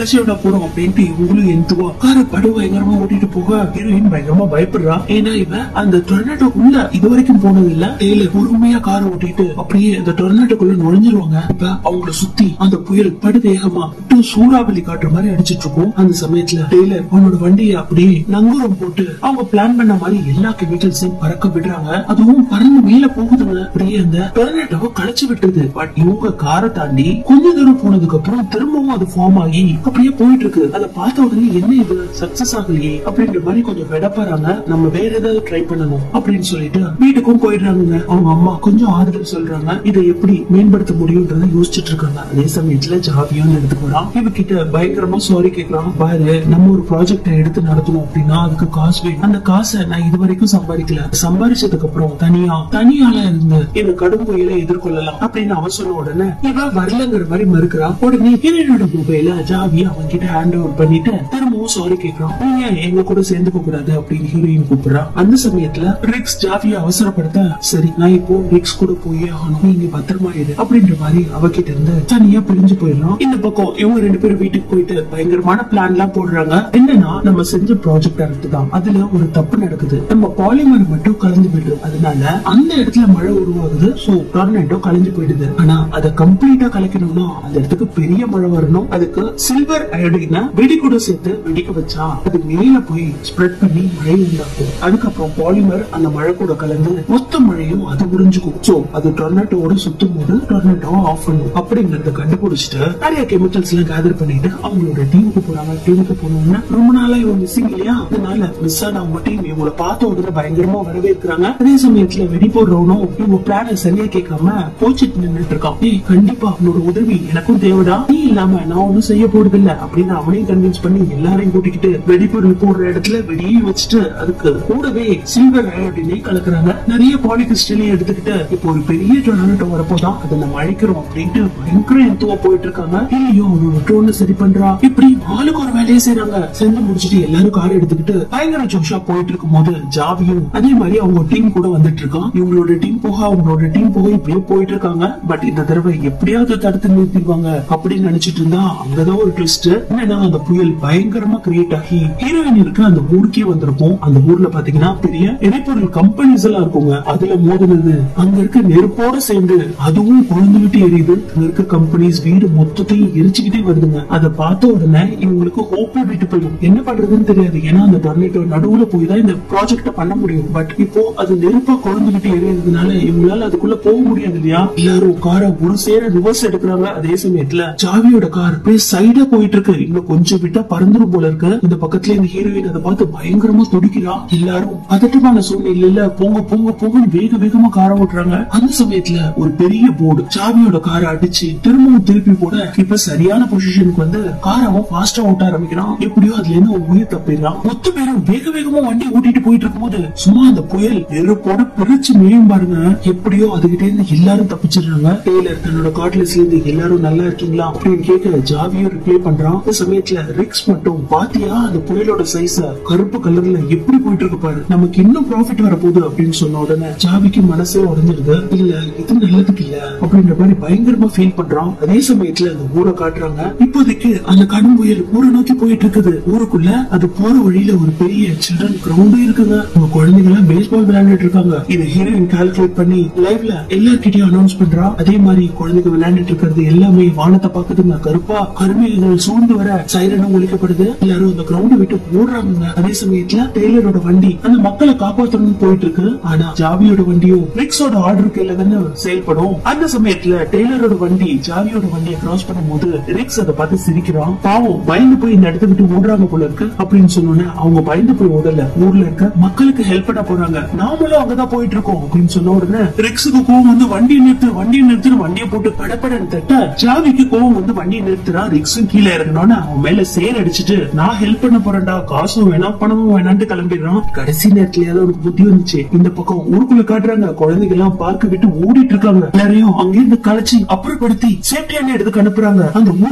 போறோம் அப்படின்ட்டு இவங்களும் எந்துவா காரை படு பயங்கரமா ஓட்டிட்டு போக ஹீரோயின் பயங்கரமா பயப்படுறா ஏன்னா இவன் அந்த டொர்னாட்டோக்குள்ள இது வரைக்கும் போனது இல்ல டெய்லர் பொறுமையா காரை ஓட்டிட்டு அப்படியே அந்த டொர்னாட்டோக்குள்ள நுழைஞ்சிருவாங்க இப்ப அவங்கள சுத்தி அந்த புயல் படுவேகமா விட்டு சூறாவளி காட்டுற மாதிரி அடிச்சிட்டு இருக்கும் அந்த சமயத்துல டெய்லர் அவனோட வண்டியை அப்படியே நங்கூரம் போட்டு அவங்க பிளான் பண்ண மாதிரி எல்லா கெமிக்கல்ஸையும் பறக்க விடுறாங்க அதுவும் பறந்து மேல போகுதுங்க அப்படியே அந்த டொர்னாட்டோவை களைச்சு விட்டுருது பட் இவங்க காரை தாண்டி கொஞ்ச தூரம் போனதுக்கு அப்புறம் திரும்பவும் அது ஃபார்ம் ஆகி அப்படியே போயிட்டு இருக்கு அதை பார்த்த உடனே என்ன இது சக்சஸ் ஆகலையே அப்படின்ற மாதிரி கொஞ்சம் வெடப்பாறாங்க நம்ம வேற ஏதாவது ட்ரை பண்ணணும் அப்படின்னு சொல்லிட்டு வீட்டுக்கும் போயிடுறாங்க அவங்க அம்மா கொஞ்சம் ஆறுதல் சொல்றாங்க இதை எப்படி மேம்படுத்த முடியும்ன்றத யோசிச்சுட்டு இருக்காங்க அதே சமயத்துல ஜாவியும் எடுத்துக்கு வரான் இவகிட்ட பயங்கரமா சாரி கேக்குறான் பாரு நம்ம ஒரு ப்ராஜெக்ட் எடுத்து நடத்தணும் அப்படின்னா அதுக்கு காசு வேணும் அந்த காசை நான் இது வரைக்கும் சம்பாதிக்கல சம்பாதிச்சதுக்கு அப்புறம் தனியா தனியால இருந்து இந்த கடும் புயலை எதிர்கொள்ளலாம் அப்படின்னு அவன் சொன்ன உடனே இவ வரலங்கிற மாதிரி மறுக்கிறான் உடனே ஹீரோனோட மொபைல ஜாவி அவன் கிட்ட ஹேண்ட் ஓவர் பண்ணிட்டு திரும்பவும் சாரி கேக்குறான் நீங்க எங்க கூட சேர்ந்துக்க கூடாது அப்படின்னு ஹீரோயின் கூப்பிடுறா அந்த சமயத்துல ரிக்ஸ் ஜாவிய அவசரப்படுத்த சரி நான் இப்போ ரிக்ஸ் கூட போயே ஆகணும் நீங்க பத்திரமா இரு அப்படின்ற மாதிரி அவகிட்ட இருந்து தனியா பிரிஞ்சு போயிடலாம் இந்த பக்கம் இவங்க ரெண்டு பேரும் வீட்டுக்கு போயிட்டு பயங்கரமான பிளான் எல்லாம் போடுறாங்க என்னன்னா நம்ம செஞ்ச ப்ராஜெக்ட் அடுத்து தான் அதுல ஒரு தப்பு நடக்குது நம்ம பாலிமர் மட்டும் கலந்து போயிடுது அதனால அந்த இடத்துல மழை உருவாகுது சோ டொர்னேட்டோ கலைஞ்சு போயிடுது ஆனா அதை கம்ப்ளீட்டா கலைக்கணும்னா அந்த இடத்துக்கு பெரிய மழை வரணும் அதுக்கு சில்வர் அயோடின வெடி கூட சேர்த்து வெடிக்க வச்சா அது மேல போய் ஸ்ப்ரெட் பண்ணி மழை உண்டாக்கும் அதுக்கப்புறம் பாலிமர் அந்த மழை கூட கலந்து மொத்த மழையும் அது உறிஞ்சுக்கும் சோ அது டொர்னேட்டோட சுத்தும் போது டொர்னேட்டோ ஆஃப் பண்ணும் அப்படிங்கறத கண்டுபிடிச்சிட்டு நிறைய கெமிக்கல்ஸ் எல்லாம் கேதர் பண்ணிட்டு அவங்களோட டீமுக்கு போறாங்க டீமுக்கு போனோம்னா ரொம்ப நாளா இவங்க மிஸ்ஸிங் இல்லையா அதனால மிஸ் ஆன அவங்க டீம் இவங்களை பார்த்த உடனே பயங்கரமா வரவேற்கிறாங்க அதே சமயத்துல வெடி போடுறவனும் இவங்க பிளான சரியா கேட்காம கோச்சிட்டு நின்னுட்டு இருக்கான் ஏய் கண்டிப்பா உன்னோட உதவி எனக்கும் தேவைடா நீ இல்லாம நான் ஒண்ணும் செய்ய போறது இல்ல அப்படின்னு அவனையும் கன்வின்ஸ் பண்ணி எல்லாரையும் கூட்டிக்கிட்டு வெடிப்பொருள் போடுற இடத்துல வெடியே வச்சுட்டு அதுக்கு கூடவே சில்வர் அயோடினை கலக்குறாங்க நிறைய பாலிகிறிஸ்டலையும் எடுத்துக்கிட்டு இப்போ ஒரு பெரிய டொர்னாட்டோ வரப்போதான் அதை நம்ம அழிக்கிறோம் அப்படின்ட்டு பயங்கர எத்துவா போயிட்டு இருக்காங்க இல்லையோ அவனோட ட்ரோனை சரி பண்றா இப்படி ஆளுக்கு ஒரு வேலையை செய்றாங்க செஞ்சு முடிச்சிட்டு எல்லாரும் கார் எடுத்துக்கிட்டு பயங்கர ஜோஷா போயிட்டு இருக்கும் போது ஜாவியும் அதே மாதிரி அவங்க டீம் கூட வந்துட்டு இருக்கான் இவங்களோட டீம் போக அவங்களோட டீம் போக இப்படியே போயிட்டு இருக்காங்க பட் இந்த தடவை எப்படியாவது தடுத்து நிறுத்திடுவாங்க அப்படின்னு நினைச்சிட்டு இருந்தா அங்கதான் ஒரு ட்விஸ்ட் என்னன்னா அந்த புயல் பயங்கரமா கிரியேட் ஆகி ஹீரோயின் இருக்கு அந்த ஊருக்கே வந்திருக்கும் அந்த ஊர்ல பாத்தீங்கன்னா பெரிய எரிபொருள் கம்பெனிஸ் எல்லாம் இருக்குங்க அதுல மோதுனது அங்க இருக்க நெருப்போட சேர்ந்து அதுவும் கொழுந்துகிட்டு எரியுது அங்க இருக்க கம்பெனிஸ் வீடு மொத்தத்தையும் எரிச்சுக்கிட்டே வருதுங்க அதை பார்த்த உடனே இவங்களுக்கு ஹோப்பே விட்டு போயிடும் என்ன பண்றதுன்னு தெரியாது ஏன்னா அந்த டொர்னேட்டோ நடுவுல போய் தான் இந்த ப்ராஜெக்ட பண்ண முடியும் பட் இப்போ அது நெருப்பா கொழுந்துகிட்டு எரியறதுனால இவங்களால அதுக்குள்ள போக முடியாது இல்லையா எல்லாரும் காரை ஒரு சேர ரிவர்ஸ் எடுக்கிறாங்க அதே சமயத்துல ஜாவியோட கார் அப்படியே சைடா போயிட்டு இருக்கு இன்னும் கொஞ்சம் விட்டா பறந்துரும் போல இருக்கு இந்த பக்கத்துல இந்த ஹீரோயின் அதை பார்த்து பயங்கரமா துடிக்கிறா எல்லாரும் பதட்டமான சூழ்நிலையில போங்க போங்க போங்கன்னு வேக வேகமா காரை ஓட்டுறாங்க அந்த சமயத்துல ஒரு பெரிய போர்டு சாவியோட காரை அடிச்சு திரும்பவும் திருப்பி போட இப்ப சரியான பொசிஷனுக்கு வந்து காரை அவன் ஃபாஸ்டா ஓட்ட ஆரம்பிக்கிறான் எப்படியோ அதுல இருந்து அவன் உயிர் தப்பிடுறான் மொத்த பேரும் வேக வேகமா வண்டி ஓட்டிட்டு போயிட்டு இருக்கும்போது சும்மா அந்த புயல் நெருப்போட பிரிச்சு மேயும் பாருங்க எப்படியோ அதுகிட்ட இருந்து எல்லாரும் தப்பிச்சிடுறாங்க டெய்லர் தன்னோட கார்ட்லெஸ்ல இருந்து எல்லாரும் நல்லா இருக்கீங்களா அப்படின்னு கேட்க ஜாவியும் ரிப்ளை பண்றான் அந்த சமயத்துல ரிக்ஸ் மட்டும் பாத்தியா அந்த புயலோட சைஸ கருப்பு கலர்ல எப்படி போயிட்டு இருக்கு பாரு நமக்கு இன்னும் ப்ராஃபிட் வரப்போகுது அப்படின்னு சொன்ன உடனே ஜாவிக்கு மனசே உடஞ்சிருது இல்ல இது நல்லதுக்கு இல்ல அப்படின்ற மாதிரி பயங்கரமா ஃபீல் பண்றான் அதே சமயத்துல அந்த ஊரை காட்டுறாங்க இப்போதைக்கு அந்த கடும் புயல் ஊரை நோக்கி போயிட்டு இருக்குது ஊருக்குள்ள அது போற வழியில ஒரு பெரிய சில்ட்ரன் கிரவுண்டும் இருக்குங்க உங்க குழந்தைங்க எல்லாம் பேஸ்பால் விளையாண்டுட்டு இருக்காங்க இதை ஹீரோயின் கால்குலேட் பண்ணி லைவ்ல எல்லார்கிட்டயும் அனௌன்ஸ் பண்றா அதே மாதிரி குழந்தைங்க விளையாண்டுட்டு இருக்கிறது எல்லாமே வானத்தை பாக்குதுங்க கருப்பா கருமைகள் சூழ்ந்து வர சைரனும் ஒழிக்கப்படுது எல்லாரும் அந்த கிரவுண்டை விட்டு ஓடுறாங்க அதே சமயத்துல டெய்லரோட வண்டி அந்த மக்களை காப்பாற்றணும்னு போயிட்டு இருக்கு ஆனா ஜாவியோட வண்டியும் ரிக்ஸோட ஆர்டர் கீழ தானே செயல்படும் அந்த சமயத்துல டெய்லரோட வண்டி ஜாவியோட வண்டியை கிராஸ் பண்ணும்போது ரிக்ஸ் அதை பார்த்து சிரிக்கிறான் பாவம் பயந்து போய் இந்த இடத்த விட்டு ஓடுறாங்க போல இருக்கு அப்படின்னு சொன்னோன்னே அவங்க பயந்து போய் ஓடல ஊர்ல இருக்க மக்களுக்கு ஹெல்ப் பண்ண போறாங்க நாமளும் அங்கதான் போயிட்டு இருக்கோம் அப்படின்னு சொன்ன உடனே ரிக்ஸுக்கு கோவம் வந்து வண்டியை நிறுத்து வண்டியை நிறுத்துன்னு வண்டியை போட்டு படப்படன்னு தட்ட ஜாவிக்கு கோவம் வந்து வண்டியை நிறுத்துறான் ரிக்ஸும் கீழே இறங்கணும்னு அவன் மேல சேர் அடிச்சிட்டு நான் ஹெல்ப் பண்ண போறேன்டா காசும் வேணாம் பணமும் வேணான்ட்டு கிளம்பிடுறான் கடைசி நேரத்துல ஏதோ ஒரு புத்தி வந்துச்சு இந்த பக்கம் ஊருக்குள்ள காட்டுறாங்க குழந்தைங்க எல்லாம் பார்க்க விட்டு ஓடிட்டு இருக்காங்க எல்லாரையும் அங்கிருந்து கலைச்சு அப்புறப்படுத்தி சேஃப்டியான இடத்துக்கு அனுப்புறாங்க அந்த ஊருக்கு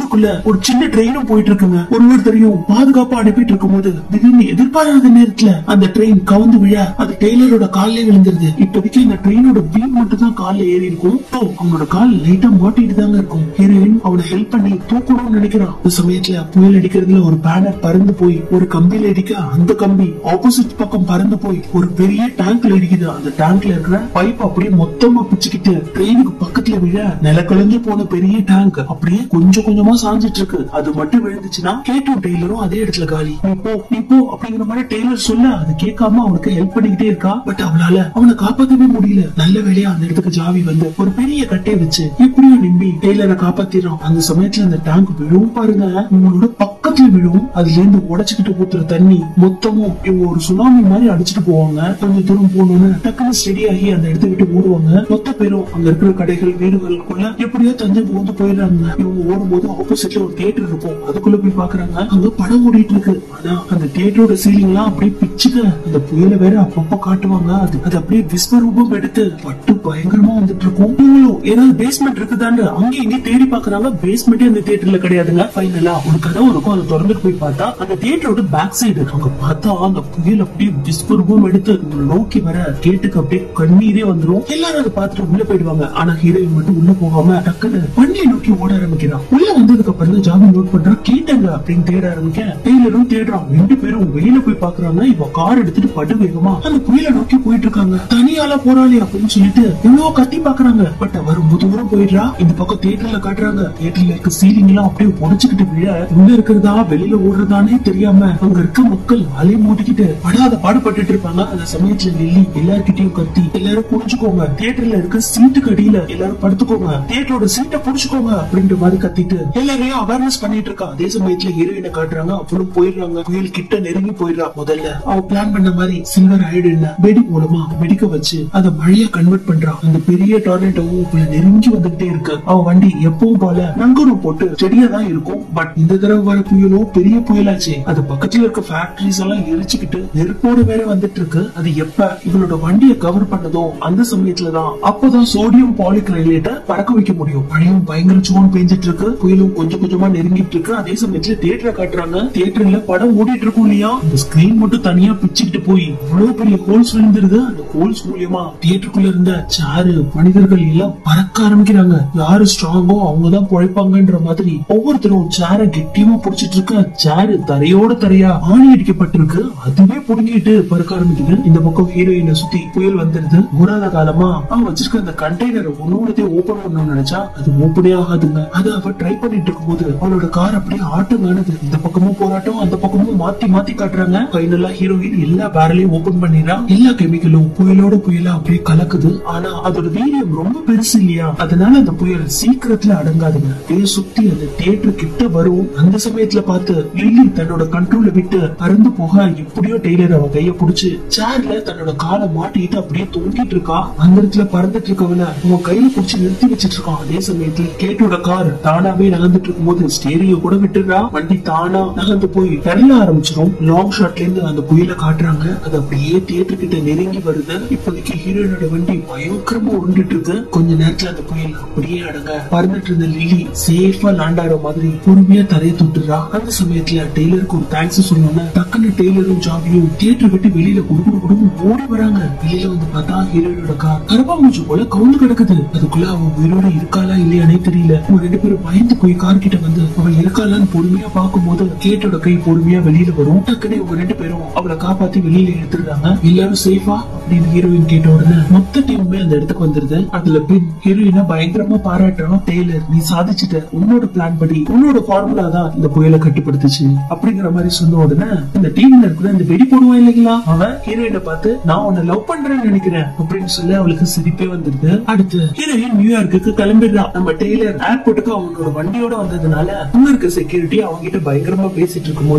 டேங்க்குள்ள ஒரு சின்ன ட்ரெயினும் போயிட்டு இருக்குங்க ஒரு ஒருத்தரையும் பாதுகாப்பா அனுப்பிட்டு இருக்கும்போது திடீர்னு எதிர்பாராத நேரத்துல அந்த ட்ரெயின் கவுந்து விழ அது டெய்லரோட கால்ல விழுந்துருது இப்போதைக்கு இந்த ட்ரெயினோட வீல் மட்டும் தான் கால்ல ஏறி இருக்கும் So, அவனோட கால் லைட்டா மாட்டிட்டு தாங்க இருக்கும் ஹீரோயின் அவனை ஹெல்ப் பண்ணி தூக்கணும்னு நினைக்கிறான் இந்த சமயத்துல புயல் அடிக்கிறதுல ஒரு பேனர் பறந்து போய் ஒரு கம்பியில அடிக்க அந்த கம்பி ஆப்போசிட் பக்கம் பறந்து போய் ஒரு பெரிய டேங்க்ல அடிக்குது அந்த டேங்க்ல இருக்கிற பைப் அப்படியே மொத்தமா பிச்சுக்கிட்டு ட்ரெயினுக்கு பக்கத்துல விழ நிலக்கலஞ்சு போன பெரிய டேங்க் அப்படியே கொஞ்சம் கொஞ்சமா சாஞ்சிட்டு இருக்கு அது மட்டும் விழுந்துச்சுன்னா கேட்டும் டெய்லரும் அதே இடத்துல காலி நீ போ நீ போ அப்படிங்கிற மாதிரி டெய்லர் சொல்ல அது கேட்காம அவனுக்கு ஹெல்ப் பண்ணிக்கிட்டே இருக்கா பட் அவளால அவனை காப்பாத்தவே முடியல நல்ல வேலையா அந்த இடத்துக்கு ஜாவி வந்து ஒரு பெரிய கட்டையை வச்சு எப்படியோ நிம்பி டெய்லரை காப்பாத்திடுறான் அந்த சமயத்துல அந்த டேங்க் விழுவும் பாருங்க இவங்களோட பக்கத்துல விழுவும் அதுல இருந்து உடைச்சுக்கிட்டு ஊத்துற தண்ணி மொத்தமும் இவங்க ஒரு சுனாமி மாதிரி அடிச்சுட்டு போவாங்க கொஞ்சம் தூரம் போனோன்னு டக்குன்னு ஸ்டெடி ஆகி அந்த இடத்த விட்டு ஓடுவாங்க மொத்த பேரும் அங்க இருக்கிற கடைகள் வீடுகளுக்குள்ள எப்படியோ தஞ்சை புகுந்து போயிடுறாங்க இவங்க ஓடும்போது ஆப்போசிட்ல ஒரு தியேட்டர் இருக்கும் அதுக்குள்ள போய் பாக்குறாங்க அங்க படம் ஓடிட்டு இருக்கு ஆனா அந்த தியேட்டரோட சீலிங் எல்லாம் அப்படியே பிச்சுக்க அந்த புயல வேற அப்பப்ப காட்டுவாங்க அது அது அப்படியே விஸ்வரூபம் எடுத்து பட்டு பயங்கரமா வந்துட்டு இருக்கும் இவங்களும் ஏதாவது பேஸ்மெண்ட் இருக்குதான்னு அங்க இங்க தேடி பாக்குறாங்க பேஸ்மெண்டே அந்த தியேட்டர்ல கிடையாதுங்க ஃபைனலா ஒரு கதவு இருக்கும் அதை திறந்துட்டு போய் பார்த்தா அந்த தியேட்டரோட பேக் சைடு அங்க பார்த்தா அந்த புயல் அப்படியே விஸ்வரூபம் எடுத்து இவங்களை நோக்கி வர கேட்டுக்கு அப்படியே கண்ணீரே வந்துரும் எல்லாரும் அதை பார்த்துட்டு உள்ள போயிடுவாங்க ஆனா ஹீரோயின் மட்டும் உள்ள போகாம டக்குன்னு வண்டியை நோக்கி ஓட ஆரம்பிக்கிறான் உள்ள வந்ததுக்கு அப்புறம் தான் ஜாமி நோட் பண்றான் கேட்டாங்க அப்படின்னு தேட ஆரம்பிக்க டெய்லரும் தேடுறான் ரெண்டு பேரும் வெளியில போய் பாக்குறாங்க இவ கார் எடுத்துட்டு படு வேகமா அந்த புயலை நோக்கி போயிட்டு இருக்காங்க தனியால போறாளே அப்படின்னு சொல்லிட்டு எவ்வளவு கத்தி பாக்குறாங்க பட் அவர் ரொம்ப தூரம் போயிடுறா இந்த பக்கம் தியேட்டர்ல காட்டுறாங்க தியேட்டர்ல இருக்க சீலிங் எல்லாம் அப்படியே உடைச்சுக்கிட்டு விழ உள்ள இருக்கிறதா வெளியில ஓடுறதானே தெரியாம அங்க இருக்க மக்கள் அலை மூட்டிக்கிட்டு படாத பாடுபட்டுட்டு இருப்பாங்க அந்த சமயத்துல லில்லி எல்லார்கிட்டயும் கத்தி எல்லாரும் புரிஞ்சுக்கோங்க தியேட்டர்ல இருக்க சீட்டுக்கு அடியில எல்லாரும் படுத்துக்கோங்க தியேட்டரோட சீட்டை புடிச்சுக்கோங்க அப்படின்ற மாதிரி கத்திட்டு எல்லாரையும் அவேர்னஸ் பண்ணிட்டு இருக்கா அதே சமயத்துல ஹீரோயினை காட்டுறாங்க அவளும் போயிடுறாங்க புயல் கிட்ட நெருங்கி போயிடுறா முதல்ல அவ பிளான் பண்ண மாதிரி சில்வர் ஹைடு என்ன வெடி மூலமா வெடிக்க வச்சு அதை மழையா கன்வெர்ட் பண்றான் அந்த பெரிய டார்னேட்டோவும் உள்ள நெருங்கி வந்துகிட்டே இருக்கு அவ வண்டி எப்பவும் போல நங்கூரம் போட்டு செடியா தான் இருக்கும் பட் இந்த தடவை வர புயலும் பெரிய புயலாச்சு அது பக்கத்துல இருக்க ஃபேக்டரிஸ் எல்லாம் எரிச்சுக்கிட்டு நெருப்போட வேற வந்துட்டு இருக்கு அது எப்ப இவளோட வண்டியை கவர் பண்ணதோ அந்த சமயத்துலதான் அப்பதான் சோடியம் பாலிக்ரைலேட்ட பறக்க வைக்க முடியும் மழையும் பயங்கர சோன் பெஞ்சிட்டு இருக்கு புயலும் கொஞ்சம் கொஞ்சமா நெருங்கிட்டு இருக்கு அதே சமயத்துல தியேட்டரை காட்டுறாங்க தியேட்டர்ல படம் ஓடிட்டு இருக்கும் இல்லையா அந்த ஸ்கிரீன் மட்டும் தனியா பிச்சுக்கிட்டு போய் இவ்வளவு பெரிய ஹோல்ஸ் விழுந்துருது அந்த ஹோல்ஸ் மூலியமா தியேட்டருக்குள்ள இருந்த சேரு மனிதர்கள் எல்லாம் பறக்க ஆரம்பிக்கிறாங்க யாரு ஸ்ட்ராங்கோ அவங்கதான் பொழைப்பாங்கன்ற மாதிரி ஒவ்வொருத்தரும் சேர கெட்டியமா புடிச்சிட்டு இருக்க சேரு தரையோட தரையா ஆணி அடிக்கப்பட்டிருக்கு அதுவே புடுங்கிட்டு பறக்க ஆரம்பிக்குது இந்த பக்கம் ஹீரோயினை சுத்தி புயல் வந்துருது ஊராத காலமா அவன் வச்சிருக்க அந்த கண்டெய்னர் ஒன்னொன்னத்தையும் ஓபன் பண்ணணும்னு நினைச்சா அது ஓப்பனே ஆகாதுங்க அது அவ ட்ரை பண்ணிட்டு இருக்கும்போது அவளோட கார் அப்படியே ஆட்டம் காணுது இந்த பக்கமும் போராட்டம் அந்த பக்கமும் மாத்தி மாத்தி காட்டுறாங்க ஃபைனலா ஹீரோயின் எல்லா பேரலையும் ஓபன் பண்ணிடுறா எல்லா கெமிக்கலும் புயலோட புயலா அப்படியே கலக்குது ஆனா அதோட வீரியம் ரொம்ப பெருசு இல்லையா அதனால அந்த புயல் சீக்கிரத்துல அடங்காதுங்க அப்படியே சுத்தி அந்த தியேட்டர் கிட்ட வரும் அந்த சமயத்துல பார்த்து லில்லி தன்னோட கண்ட்ரோல விட்டு பறந்து போக எப்படியோ டெய்லர் அவன் கைய புடிச்சு சேர்ல தன்னோட காலை மாட்டிக்கிட்டு அப்படியே தொங்கிட்டு இருக்கா அந்த இடத்துல பறந்துட்டு இருக்கவன அவன் கையில புடிச்சு நிறுத்தி வச்சிட்டு இருக்கான் அதே சமயத்துல கேட்டோட கார் தானாவே நகர்ந்துட்டு இருக்கும்போது ஸ்டேரியோ கூட விட்டுறா வண்டி தானா நகர்ந்து போய் தரல ஆரம்பிச்சிரும் லாங் ஷாட்ல இருந்து அந்த புயல காட்டுறாங்க அது அப்படியே தியேட்டர் கிட்ட நெருங்கி வருது இப்போதைக்கு ஹீரோயினோட வண்டி பயங்கரமா உருண்டுட்டு இருக்கு கொஞ்ச நேரத்துல அந்த புயல் அப்படியே அடங்க பறந்துட்டு இருந்த லில்லி சேஃபா லேண்ட் ஆகிற மாதிரி பொறுமையா தரைய தொட்டுறா அந்த சமயத்துல டெய்லருக்கு ஒரு தேங்க்ஸ் சொல்லணும்னு டக்குன்னு டெய்லரும் ஜாவியும் தியேட்டர் விட்டு வெளியில குடுகுடு குடுன்னு ஓடி வராங்க வெளியில வந்து பார்த்தா ஹீரோயினோட கார் கரப்பாம்பூச்சி போல கவுந்து கிடக்குது அதுக்குள்ள அவன் உயிரோட இருக்காளா இல்லையானே தெரியல அவங்க ரெண்டு பேரும் பயந்து போய் கார் கிட்ட வந்து அவன் இருக்காளான்னு பொறுமையா பார்க்கும்போது கேட்டோட கை பொறுமையா வெளியில வரும் டக்குனு இவங்க ரெண்டு பேரும் அவளை காப்பாத்தி வெளியில எடுத்துடுறாங்க எல்லாரும் சேஃபா அப்படின்னு ஹீரோயின் கேட்ட உடனே மொத்த டீமுமே அந்த இடத்துக்கு வந்துருது அதுல பின் ஹீரோயினா பயங்கரமா பாராட்டுறான் டெய்லர் நீ சாதிச்சுட்ட உன்னோட பிளான் படி உன்னோட ஃபார்முலா தான் இந்த புயலை கட்டுப்படுத்துச்சு அப்படிங்கிற மாதிரி சொன்ன உடனே இந்த டீம்ல இருக்கிற இந்த வெடி போடுவான் இல்லைங்களா அவன் ஹீரோயினை பார்த்து நான் உன்னை லவ் பண்றேன்னு நினைக்கிறேன் அப்படின்னு சொல்லி அவளுக்கு சிரிப்பே வந்துருது அடுத்து ஹீரோயின் நியூயார்க்குக்கு கிளம்பிடுறான் நம்ம டெய்லர் ஏர்போர்ட்டுக்கு அவனோட வண்டியோட வந்ததுனால அங்க இருக்க செக்யூரிட்டி அவங்க கிட்ட பயங்கரமா பேசிட்டு இருக்கும்போது ஜாபி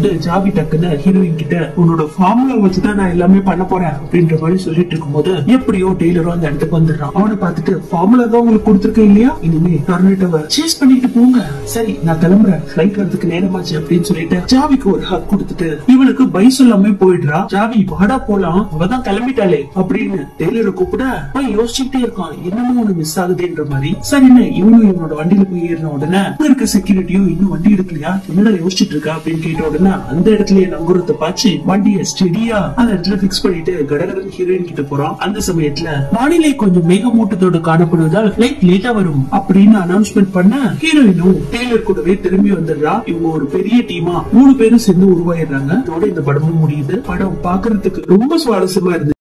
ஜாவி டக்குன்னு ஹீரோயின் கிட்ட உன்னோட ஃபார்முலா வச்சுதான் நான் எல்லாமே பண்ண போறேன் அப்படின்ற மாதிரி சொல்லிட்டு இருக்கும்போது எப்படியோ டெய்லரும் அந்த இடத்துக்கு வந்துடுறான் அவனை பார்த்துட்டு ஃபார்முலா தான் உங்களுக்கு கொடுத்துருக்கேன் இல்லையா இனிமே டொர்னேட்டோவை சேஸ் பண்ணிட்டு போங்க சரி நான் கிளம்புறேன் ஃபிளைட் வரதுக்கு நேரமாச்சு அப்படின்னு சொல்லிட்டு ஜாவிக்கு ஒரு ஹக் கொடுத்துட்டு இவனுக்கு பை சொல்லாம போயிடுறா ஜாவி வாடா போலாம் அவதான் கிளம்பிட்டாளே அப்படின்னு டெய்லரை கூப்பிட அவன் யோசிச்சுட்டே இருக்கான் என்னமோ ஒண்ணு மிஸ் ஆகுதுன்ற மாதிரி சரின்னு இவனும் இவனோட வண்டியில போய் ஏறின உடனே அங்க இருக்க செக்யூரிட்டியும் இன்னும் வண்டி எடுக்கலையா என்னடா யோசிச்சுட்டு இருக்கா அப்படின்னு கேட்ட உடனே அந்த இடத்துலயே நங்குரத்தை பாச்சு வண்டியை ஸ்டெடியா அந்த இடத்துல பிக்ஸ் பண்ணிட்டு கடகடன் ஹீரோயின் கிட்ட போறான் அந்த சமயத்துல வானிலை கொஞ்சம் மேகமூட்டத்தோடு காணப்படுவதால் ஃபிளைட் லேட்டா வரும் அப்படின்னு அனௌன்ஸ்மெண்ட் பண்ண ஹீரோயினும் டெய்லர் கூடவே திரும்பி வந்துடுறா இவங்க ஒரு பெரிய டீமா மூணு பேரும் சேர்ந்து உருவாயிடுறாங்க இதோட இந்த படமும் முடியுது படம் பாக்குறதுக்கு ரொம்ப சுவாரஸ்யமா இருந்துச்சு